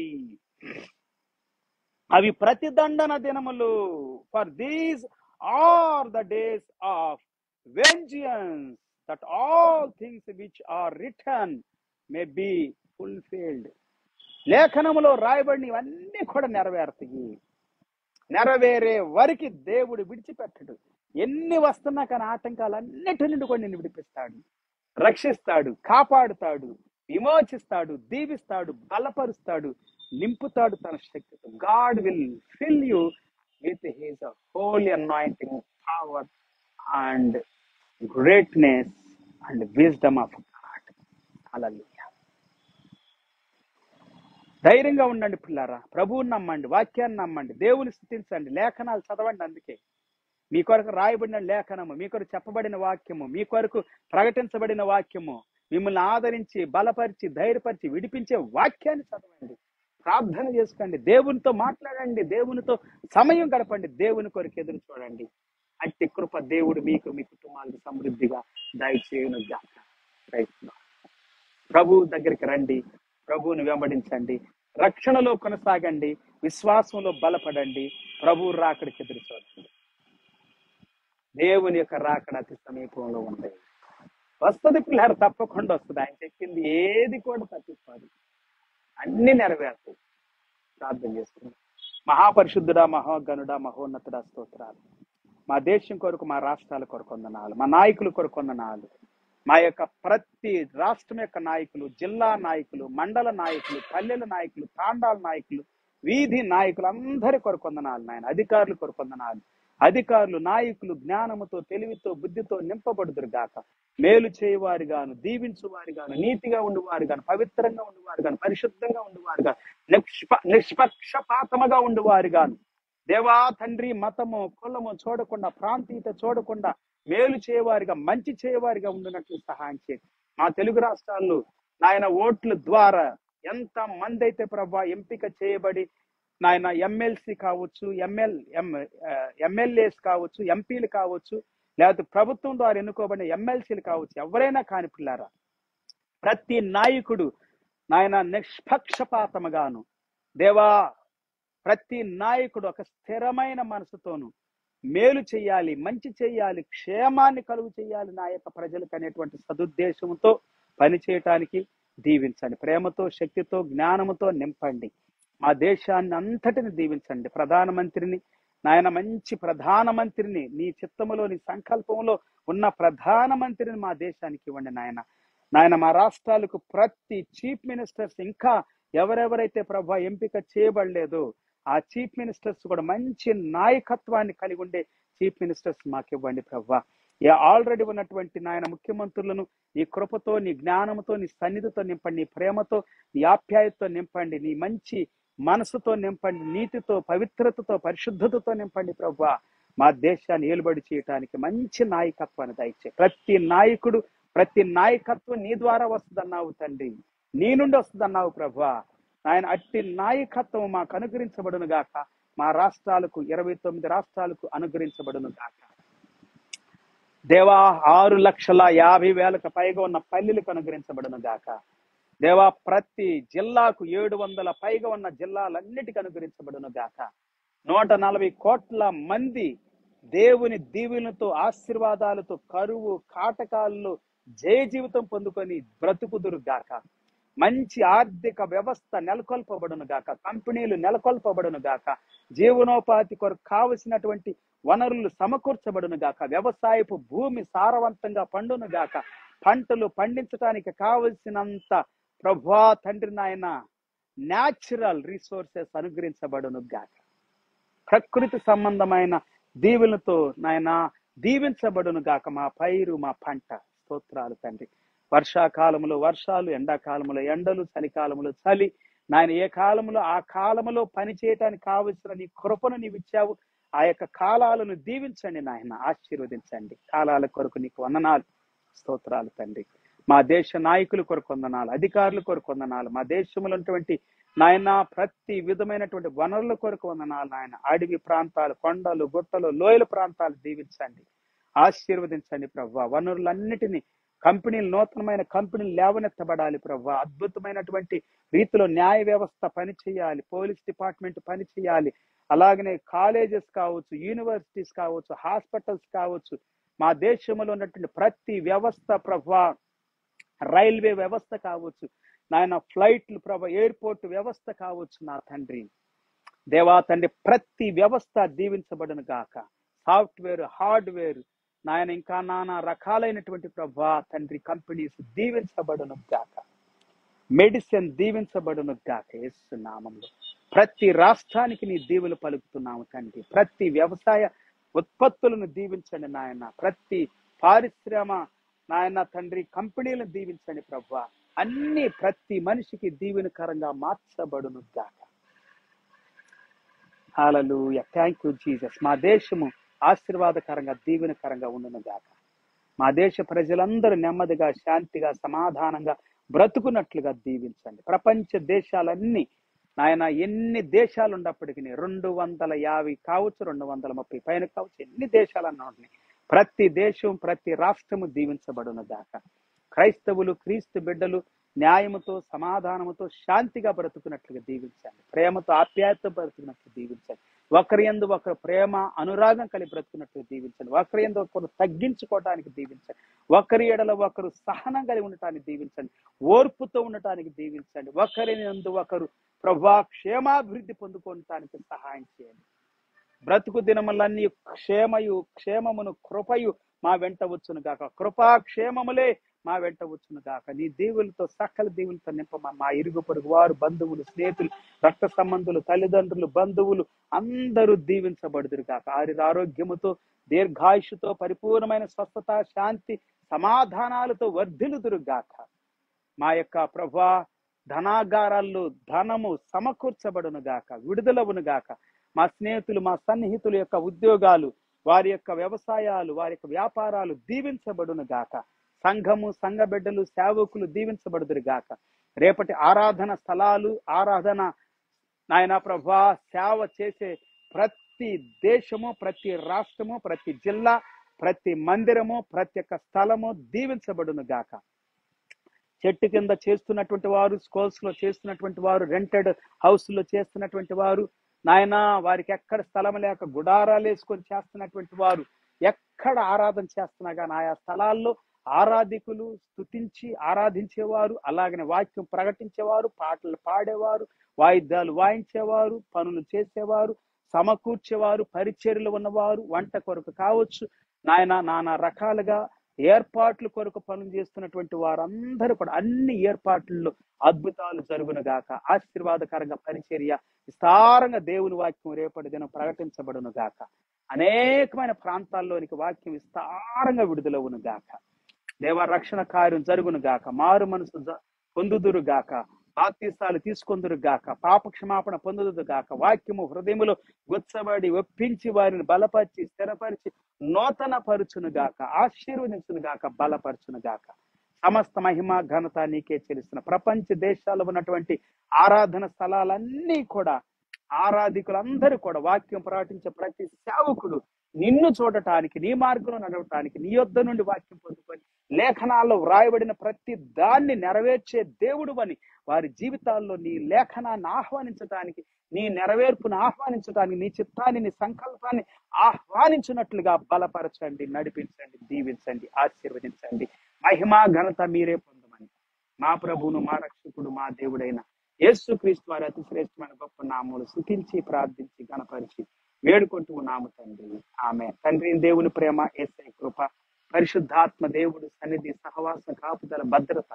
అవి ప్రతిదండన దినములు for these are the days of vengeance that all things which are written may be fulfilled లేఖనములో రాయబడినవన్నీ కూడా నెరవేరుతాయి నెరవేరే వరకు దేవుడు విడిచిపెట్టడు ఎన్ని వస్తున్నా కానీ ఆటంకాలన్నిటి నుండి కూడా నిన్ను విడిపిస్తాడు రక్షిస్తాడు కాపాడుతాడు విమోచిస్తాడు దీవిస్తాడు బలపరుస్తాడు నింపుతాడు తన శక్తితో God will fill you with his holy anointing power and greatness and wisdom of God అలా ధైర్యంగా ఉండండి పిల్లారా ప్రభువుని నమ్మండి వాక్యాన్ని నమ్మండి దేవుని స్థుతించండి లేఖనాలు చదవండి అందుకే మీ కొరకు రాయబడిన లేఖనము మీ కొరకు చెప్పబడిన వాక్యము మీ కొరకు ప్రకటించబడిన వాక్యము మిమ్మల్ని ఆదరించి బలపరిచి ధైర్యపరిచి విడిపించే వాక్యాన్ని చదవండి ప్రార్థన చేసుకోండి దేవునితో మాట్లాడండి దేవునితో సమయం గడపండి దేవుని కొరకు ఎదురు చూడండి అట్టి కృప దేవుడు మీకు మీ కుటుంబాలకు సమృద్ధిగా దయచేయును గాక ప్రయత్నం ప్రభు దగ్గరికి రండి ప్రభువుని వెంబడించండి రక్షణలో కొనసాగండి విశ్వాసంలో బలపడండి ప్రభు రాకడికి ఎదురు చూడండి దేవుని యొక్క రాకడ అతి సమీపంలో ఉంది వస్తుంది పిల్లలు తప్పకుండా వస్తుంది ఆయన చెప్పింది ఏది కూడా తప్పిపోదు అన్ని నెరవేరుతాయి ప్రార్థన చేసుకుందాం మహాపరిశుద్ధుడా మహాగణుడా మహోన్నతుడా స్తోత్రాలు మా దేశం కొరకు మా రాష్ట్రాల కొరకు వందనాలు మా నాయకుల కొరకు వందనాలు మా యొక్క ప్రతి రాష్ట్రం యొక్క నాయకులు జిల్లా నాయకులు మండల నాయకులు పల్లెల నాయకులు తాండాల నాయకులు వీధి నాయకులు అందరి కొరకు వందనాలు నాయన అధికారులు కొరకు వందనాలు అధికారులు నాయకులు జ్ఞానముతో తెలివితో బుద్ధితో నింపబడుదురు గాక మేలు చేయవారు గాను దీవించు వారి గాను నీతిగా ఉండువారు గాను పవిత్రంగా ఉండువారు గాను పరిశుద్ధంగా ఉండువారు గాను నిష్ప నిష్పక్షపాతముగా ఉండువారు గాను దేవా తండ్రి మతము కులము చూడకుండా ప్రాంతీయత చూడకుండా మేలు చేయవారిగా మంచి చేయవారిగా ఉండినట్లు సహాయం చేయండి మా తెలుగు రాష్ట్రాల్లో నాయన ఓట్ల ద్వారా ఎంత మంది అయితే ప్రభా ఎంపిక చేయబడి నాయన ఎమ్మెల్సీ కావచ్చు ఎంఎల్ ఎమ్మెల్యేస్ కావచ్చు ఎంపీలు కావచ్చు లేకపోతే ప్రభుత్వం ద్వారా ఎన్నుకోబడిన ఎమ్మెల్సీలు కావచ్చు ఎవరైనా కాని పిల్లారా ప్రతి నాయకుడు నాయన నిష్పక్షపాతముగాను దేవా ప్రతి నాయకుడు ఒక స్థిరమైన మనసుతోను మేలు చేయాలి మంచి చేయాలి క్షేమాన్ని కలుగు చేయాలి నా యొక్క ప్రజలకు అనేటువంటి సదుద్దేశంతో పనిచేయటానికి దీవించండి ప్రేమతో శక్తితో జ్ఞానముతో నింపండి మా దేశాన్ని అంతటిని దీవించండి ప్రధానమంత్రిని నాయన మంచి ప్రధానమంత్రిని నీ చిత్తములో నీ సంకల్పంలో ఉన్న ప్రధానమంత్రిని మా దేశానికి ఇవ్వండి నాయన నాయన మా రాష్ట్రాలకు ప్రతి చీఫ్ మినిస్టర్స్ ఇంకా ఎవరెవరైతే ప్రభా ఎంపిక చేయబడలేదో ఆ చీఫ్ మినిస్టర్స్ కూడా మంచి నాయకత్వాన్ని కలిగి ఉండే చీఫ్ మినిస్టర్స్ మాకు ఇవ్వండి ప్రభా ఆల్రెడీ ఉన్నటువంటి నాయన ముఖ్యమంత్రులను నీ కృపతో నీ జ్ఞానంతో నీ సన్నిధితో నింపండి నీ ప్రేమతో నీ ఆప్యాయతతో నింపండి నీ మంచి మనసుతో నింపండి నీతితో పవిత్రతతో పరిశుద్ధతతో నింపండి ప్రభా మా దేశాన్ని ఏలుబడి చేయటానికి మంచి నాయకత్వాన్ని దయచే ప్రతి నాయకుడు ప్రతి నాయకత్వం నీ ద్వారా వస్తుందన్నావు తండ్రి నీ నుండి వస్తుందన్నావు ప్రభా ఆయన అట్టి నాయకత్వం మాకు అనుగ్రహించబడును గాక మా రాష్ట్రాలకు ఇరవై తొమ్మిది రాష్ట్రాలకు అనుగ్రహించబడును గాక దేవా ఆరు లక్షల యాభై వేలకు పైగా ఉన్న పల్లెలకు అనుగ్రహించబడును గాక దేవా ప్రతి జిల్లాకు ఏడు వందల పైగా ఉన్న జిల్లాలన్నిటికీ అనుగ్రహించబడును గాక నూట నలభై కోట్ల మంది దేవుని దీవులతో ఆశీర్వాదాలతో కరువు కాటకాల్లో జయ జీవితం పొందుకొని బ్రతుకుదురు గాక మంచి ఆర్థిక వ్యవస్థ నెలకొల్పబడును గాక కంపెనీలు నెలకొల్పబడును గాక జీవనోపాధి కొరకు కావలసినటువంటి వనరులు సమకూర్చబడును గాక వ్యవసాయపు భూమి సారవంతంగా పండును గాక పంటలు పండించడానికి కావలసినంత ప్రభా తండ్రి నాయన న్యాచురల్ రిసోర్సెస్ అనుగ్రహించబడును గాక ప్రకృతి సంబంధమైన దీవులతో నాయన దీవించబడును గాక మా పైరు మా పంట స్తోత్రాలు తండ్రి వర్షాకాలంలో వర్షాలు ఎండాకాలంలో ఎండలు చలికాలంలో చలి నాయన ఏ కాలంలో ఆ కాలంలో పని చేయటానికి కావలసిన నీ కృపను నీవు ఇచ్చావు ఆ యొక్క కాలాలను దీవించండి నాయన ఆశీర్వదించండి కాలాల కొరకు నీకు వందనాలు స్తోత్రాలు తండ్రి మా దేశ నాయకుల కొరకు వందనాలు అధికారుల కొరకు వందనాలు మా దేశంలో ఉన్నటువంటి నాయన ప్రతి విధమైనటువంటి వనరుల కొరకు వందనాలు నాయన అడవి ప్రాంతాలు కొండలు గుట్టలు లోయల ప్రాంతాలు దీవించండి ఆశీర్వదించండి ప్రవ్వా వనరులన్నిటినీ కంపెనీలు నూతనమైన కంపెనీలు లేవనెత్తబడాలి ప్రవ్వా అద్భుతమైనటువంటి రీతిలో న్యాయ వ్యవస్థ పని చేయాలి పోలీస్ డిపార్ట్మెంట్ పని చేయాలి అలాగనే కాలేజెస్ కావచ్చు యూనివర్సిటీస్ కావచ్చు హాస్పిటల్స్ కావచ్చు మా దేశంలో ఉన్నటువంటి ప్రతి వ్యవస్థ ప్రభా రైల్వే వ్యవస్థ కావచ్చు నాయన ఫ్లైట్లు ప్రభ ఎయిర్పోర్ట్ వ్యవస్థ కావచ్చు నా తండ్రి దేవా తండ్రి ప్రతి వ్యవస్థ దీవించబడును గాక సాఫ్ట్వేర్ హార్డ్వేర్ నాయన ఇంకా నానా రకాలైనటువంటి ప్రభా తండ్రి కంపెనీస్ దీవించబడును గాక మెడిసిన్ దీవించబడును గాక యేసు నామంలో ప్రతి రాష్ట్రానికి నీ దీవులు పలుకుతున్నాము తండ్రి ప్రతి వ్యవసాయ ఉత్పత్తులను దీవించండి నాయన ప్రతి పారిశ్రమ నాయన తండ్రి కంపెనీలను దీవించండి ప్రభా అన్ని ప్రతి మనిషికి దీవెనకరంగా మార్చబడును గాక హాలూయ థ్యాంక్ యూ జీసస్ మా దేశము ఆశీర్వాదకరంగా దీవెనకరంగా ఉండును గాక మా దేశ ప్రజలందరూ నెమ్మదిగా శాంతిగా సమాధానంగా బ్రతుకున్నట్లుగా దీవించండి ప్రపంచ దేశాలన్నీ నాయన ఎన్ని దేశాలు ఉన్నప్పటికీ రెండు వందల యాభై కావచ్చు రెండు వందల ముప్పై పైన కావచ్చు ఎన్ని దేశాలన్నా ఉన్నాయి ప్రతి దేశం ప్రతి రాష్ట్రము దీవించబడును గాక క్రైస్తవులు క్రీస్తు బిడ్డలు న్యాయముతో సమాధానముతో శాంతిగా బ్రతుకున్నట్లుగా దీవించండి ప్రేమతో ఆప్యాయతతో బ్రతుకున్నట్లు దీవించండి ఒకరి ఎందు ఒకరు ప్రేమ అనురాగం కలిగి బ్రతుకున్నట్లు దీవించండి ఒకరి ఎందు ఒకరు తగ్గించుకోవటానికి దీవించండి ఒకరి ఎడల ఒకరు సహనం కలిగి ఉండటానికి దీవించండి ఓర్పుతో ఉండటానికి దీవించండి ఒకరి ఎందు ఒకరు ప్రభా క్షేమాభివృద్ధి పొందుకోవటానికి సహాయం చేయండి బ్రతుకు దినములన్నీ క్షేమయు క్షేమమును కృపయు మా వెంట వచ్చును గాక కృపా క్షేమములే మా వెంట వచ్చును గాక నీ దేవులతో సకల దేవులతో నింపమ మా ఇరుగు పొరుగు వారు బంధువులు స్నేహితులు రక్త సంబంధులు తల్లిదండ్రులు బంధువులు అందరూ దీవించబడుదురు గాక ఆరి ఆరోగ్యముతో దీర్ఘాయుషుతో పరిపూర్ణమైన స్వస్థత శాంతి సమాధానాలతో వర్ధిల్లుదురు గాక మా యొక్క ప్రభా ధనాగారాల్లో ధనము సమకూర్చబడును గాక విడుదలవును గాక మా స్నేహితులు మా సన్నిహితుల యొక్క ఉద్యోగాలు వారి యొక్క వ్యవసాయాలు వారి యొక్క వ్యాపారాలు దీవించబడును గాక సంఘము సంఘ బిడ్డలు సేవకులు దీవించబడుదురు గాక రేపటి ఆరాధన స్థలాలు ఆరాధన నాయన ప్రభా సేవ చేసే ప్రతి దేశము ప్రతి రాష్ట్రము ప్రతి జిల్లా ప్రతి మందిరము ప్రతి ఒక్క స్థలము దీవించబడును గాక చెట్టు కింద చేస్తున్నటువంటి వారు స్కూల్స్ లో చేస్తున్నటువంటి వారు రెంటెడ్ హౌస్ లో చేస్తున్నటువంటి వారు నాయన వారికి ఎక్కడ స్థలం లేక గుడారాలు వేసుకొని చేస్తున్నటువంటి వారు ఎక్కడ ఆరాధన చేస్తున్నా కానీ ఆయా స్థలాల్లో ఆరాధికులు స్తుతించి ఆరాధించేవారు అలాగనే వాక్యం ప్రకటించేవారు పాటలు పాడేవారు వాయిద్యాలు వాయించేవారు పనులు చేసేవారు సమకూర్చేవారు పరిచర్యలు ఉన్నవారు వంట కొరకు కావచ్చు నాయన నానా రకాలుగా ఏర్పాట్ల కొరకు పనులు చేస్తున్నటువంటి వారందరూ కూడా అన్ని ఏర్పాట్లలో అద్భుతాలు జరుగును గాక ఆశీర్వాదకరంగా పరిచర్య విస్తారంగా దేవుని వాక్యం రేపటి దినం ప్రకటించబడును గాక అనేకమైన ప్రాంతాల్లోనికి వాక్యం విస్తారంగా విడుదలవును గాక దేవ రక్షణ కార్యం జరుగును గాక మారు మనసు జ- పొందుదురు గాక బాప్తీసాలు తీసుకొందురు గాక పాప క్షమాపణ పొందుదురు గాక వాక్యము హృదయములో గుచ్చబడి ఒప్పించి వారిని బలపరిచి స్థిరపరిచి నూతన పరుచును గాక ఆశీర్వదించును గాక బలపరచును గాక సమస్త మహిమ ఘనత నీకే చెల్లిస్తున్న ప్రపంచ దేశాల్లో ఉన్నటువంటి ఆరాధన స్థలాలన్నీ కూడా ఆరాధికులందరూ కూడా వాక్యం ప్రకటించే ప్రతి సేవకుడు నిన్ను చూడటానికి నీ మార్గంలో నడవటానికి నీ యొద్ద నుండి వాక్యం పొందుకొని లేఖనాల్లో వ్రాయబడిన ప్రతి దాన్ని నెరవేర్చే దేవుడు అని వారి జీవితాల్లో నీ లేఖనాన్ని ఆహ్వానించటానికి నీ నెరవేర్పును ఆహ్వానించటానికి నీ చిత్తాన్ని నీ సంకల్పాన్ని ఆహ్వానించినట్లుగా బలపరచండి నడిపించండి దీవించండి ఆశీర్వదించండి మహిమా ఘనత మీరే పొందమని మా ప్రభువును మా రక్షకుడు మా దేవుడైన యేసు క్రీస్తు వారి అతి శ్రేష్టమైన గొప్ప నామములు స్థుతించి ప్రార్థించి గణపరిచి వేడుకుంటూ ఉన్నాము తండ్రి ఆమె తండ్రి దేవుని ప్రేమ ఏసై కృప పరిశుద్ధాత్మ దేవుడు సన్నిధి సహవాస కాపుదల భద్రత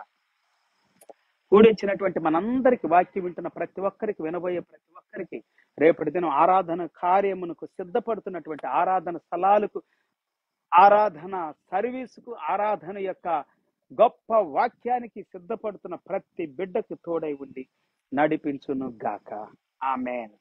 కూడించినటువంటి మనందరికి వాక్యం వింటున్న ప్రతి ఒక్కరికి వినబోయే ప్రతి ఒక్కరికి రేపటి దినం ఆరాధన కార్యమునకు సిద్ధపడుతున్నటువంటి ఆరాధన స్థలాలకు ఆరాధన సర్వీసుకు ఆరాధన యొక్క గొప్ప వాక్యానికి సిద్ధపడుతున్న ప్రతి బిడ్డకు తోడై ఉండి నడిపించును గాక ఆమెన్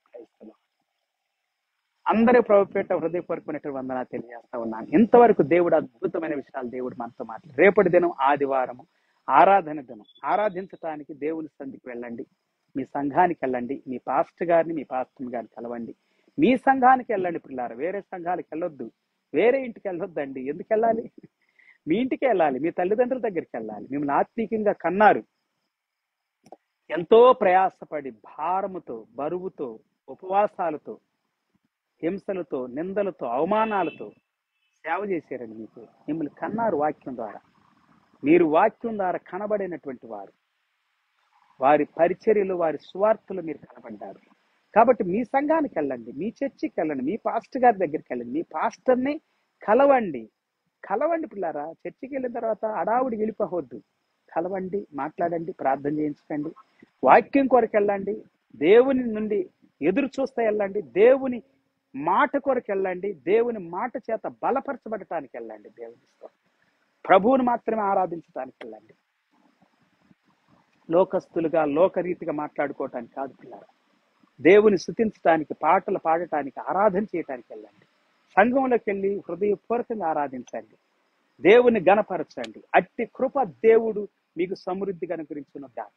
అందరి ప్రభుపేట హృదయపూర్వకమైనటువంటి వందన తెలియజేస్తా ఉన్నాను ఇంతవరకు దేవుడు అద్భుతమైన విషయాలు దేవుడు మనతో మాట్లాడు రేపటి దినం ఆదివారము ఆరాధన దినం ఆరాధించటానికి దేవుని సంధికి వెళ్ళండి మీ సంఘానికి వెళ్ళండి మీ పాస్టర్ గారిని మీ పాస్టర్ గారిని కలవండి మీ సంఘానికి వెళ్ళండి పిల్లారు వేరే సంఘాలకు వెళ్ళొద్దు వేరే ఇంటికి వెళ్ళొద్దండి ఎందుకు వెళ్ళాలి మీ ఇంటికి వెళ్ళాలి మీ తల్లిదండ్రుల దగ్గరికి వెళ్ళాలి మిమ్మల్ని ఆత్మీకంగా కన్నారు ఎంతో ప్రయాసపడి భారముతో బరువుతో ఉపవాసాలతో హింసలతో నిందలతో అవమానాలతో సేవ చేశారండి మీకు మిమ్మల్ని కన్నారు వాక్యం ద్వారా మీరు వాక్యం ద్వారా కనబడినటువంటి వారు వారి పరిచర్యలు వారి స్వార్థలు మీరు కనబడ్డారు కాబట్టి మీ సంఘానికి వెళ్ళండి మీ చర్చికి వెళ్ళండి మీ పాస్టర్ గారి దగ్గరికి వెళ్ళండి మీ పాస్టర్ని కలవండి కలవండి పిల్లారా చర్చికి వెళ్ళిన తర్వాత అడావుడి వెళ్ళిపోవద్దు కలవండి మాట్లాడండి ప్రార్థన చేయించకండి వాక్యం కొరకు వెళ్ళండి దేవుని నుండి ఎదురు చూస్తే వెళ్ళండి దేవుని మాట కొరకు వెళ్ళండి దేవుని మాట చేత బలపరచబడటానికి వెళ్ళండి దేవునితో ప్రభువుని మాత్రమే ఆరాధించడానికి వెళ్ళండి లోకస్తులుగా లోకరీతిగా మాట్లాడుకోవటానికి కాదు పిల్లలు దేవుని స్థుతించడానికి పాటలు పాడటానికి ఆరాధన చేయటానికి వెళ్ళండి సంఘంలోకి వెళ్ళి హృదయపూర్వకంగా ఆరాధించండి దేవుని గణపరచండి అట్టి కృప దేవుడు మీకు సమృద్ధిగా అనుగ్రహించిన గాక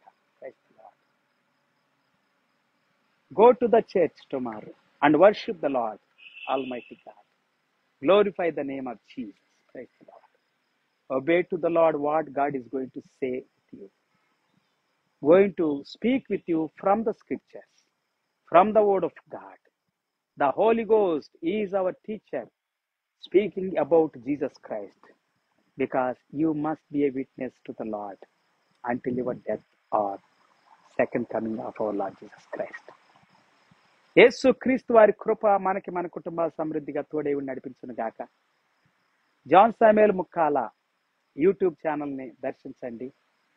go to the church tomorrow and worship the Lord almighty God glorify the name of Jesus praise the Lord obey to the Lord what God is going to say with you. Going to speak with you from the scriptures, from the word of God. The Holy Ghost is our teacher speaking about Jesus Christ because you must be a witness to the Lord until your death or second coming of our Lord Jesus Christ. Yesu Kristu వారి కృప మనకి మన కుటుంబాల సమృద్ధిగా తోడై ఉండి నడిపించును గాక John సామేల్ ముక్కాల YouTube ఛానల్ని దర్శించండి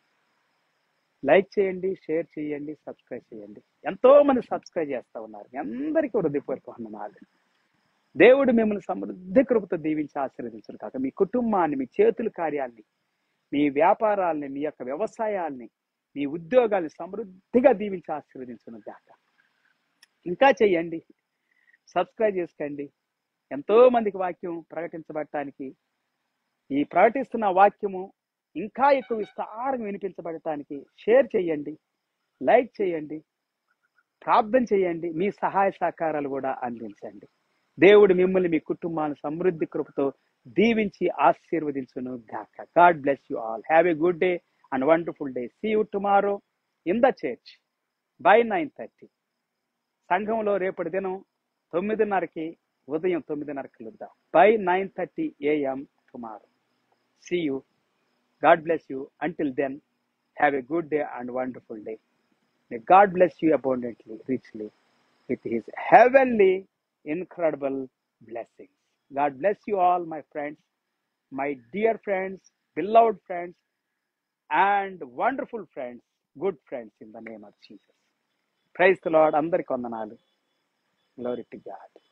లైక్ చేయండి షేర్ చేయండి సబ్స్క్రైబ్ చేయండి ఎంతో మంది సబ్స్క్రైబ్ చేస్తా ఉన్నారు మీ అందరికీ హృదయపూర్వక వందనాలు దేవుడు మిమ్మల్ని సమృద్ధి కృపతో దీవించి ఆశీర్వదించను కాక మీ కుటుంబాన్ని మీ చేతుల కార్యాల్ని మీ వ్యాపారాల్ని మీ యొక్క వ్యవసాయాల్ని మీ ఉద్యోగాల్ని సమృద్ధిగా దీవించి ఆశీర్వదించను గాక ఇంకా చెయ్యండి సబ్స్క్రైబ్ చేసుకోండి ఎంతో మందికి వాక్యం ప్రకటించబడటానికి ఈ ప్రకటిస్తున్న వాక్యము ఇంకా ఎక్కువ విస్తారంగా వినిపించబడటానికి షేర్ చేయండి లైక్ చేయండి ప్రార్థన చేయండి మీ సహాయ సహకారాలు కూడా అందించండి దేవుడు మిమ్మల్ని మీ కుటుంబాన్ని సమృద్ధి కృపతో దీవించి ఆశీర్వదించును గాక God bless you all have a good day and wonderful day see you tomorrow in the church by nine thirty సంఘంలో రేపటి దినం తొమ్మిదిన్నరకి ఉదయం తొమ్మిదిన్నరకి కలుద్దాం by nine thirty AM tomorrow see you God bless you until then have a good day and wonderful day may God bless you abundantly richly with his heavenly, incredible blessings. God bless you all, my friends, my dear friends, beloved friends, and wonderful friends, good friends in the name of Jesus. Praise the Lord. అందరికి వందనాలు. Glory to God.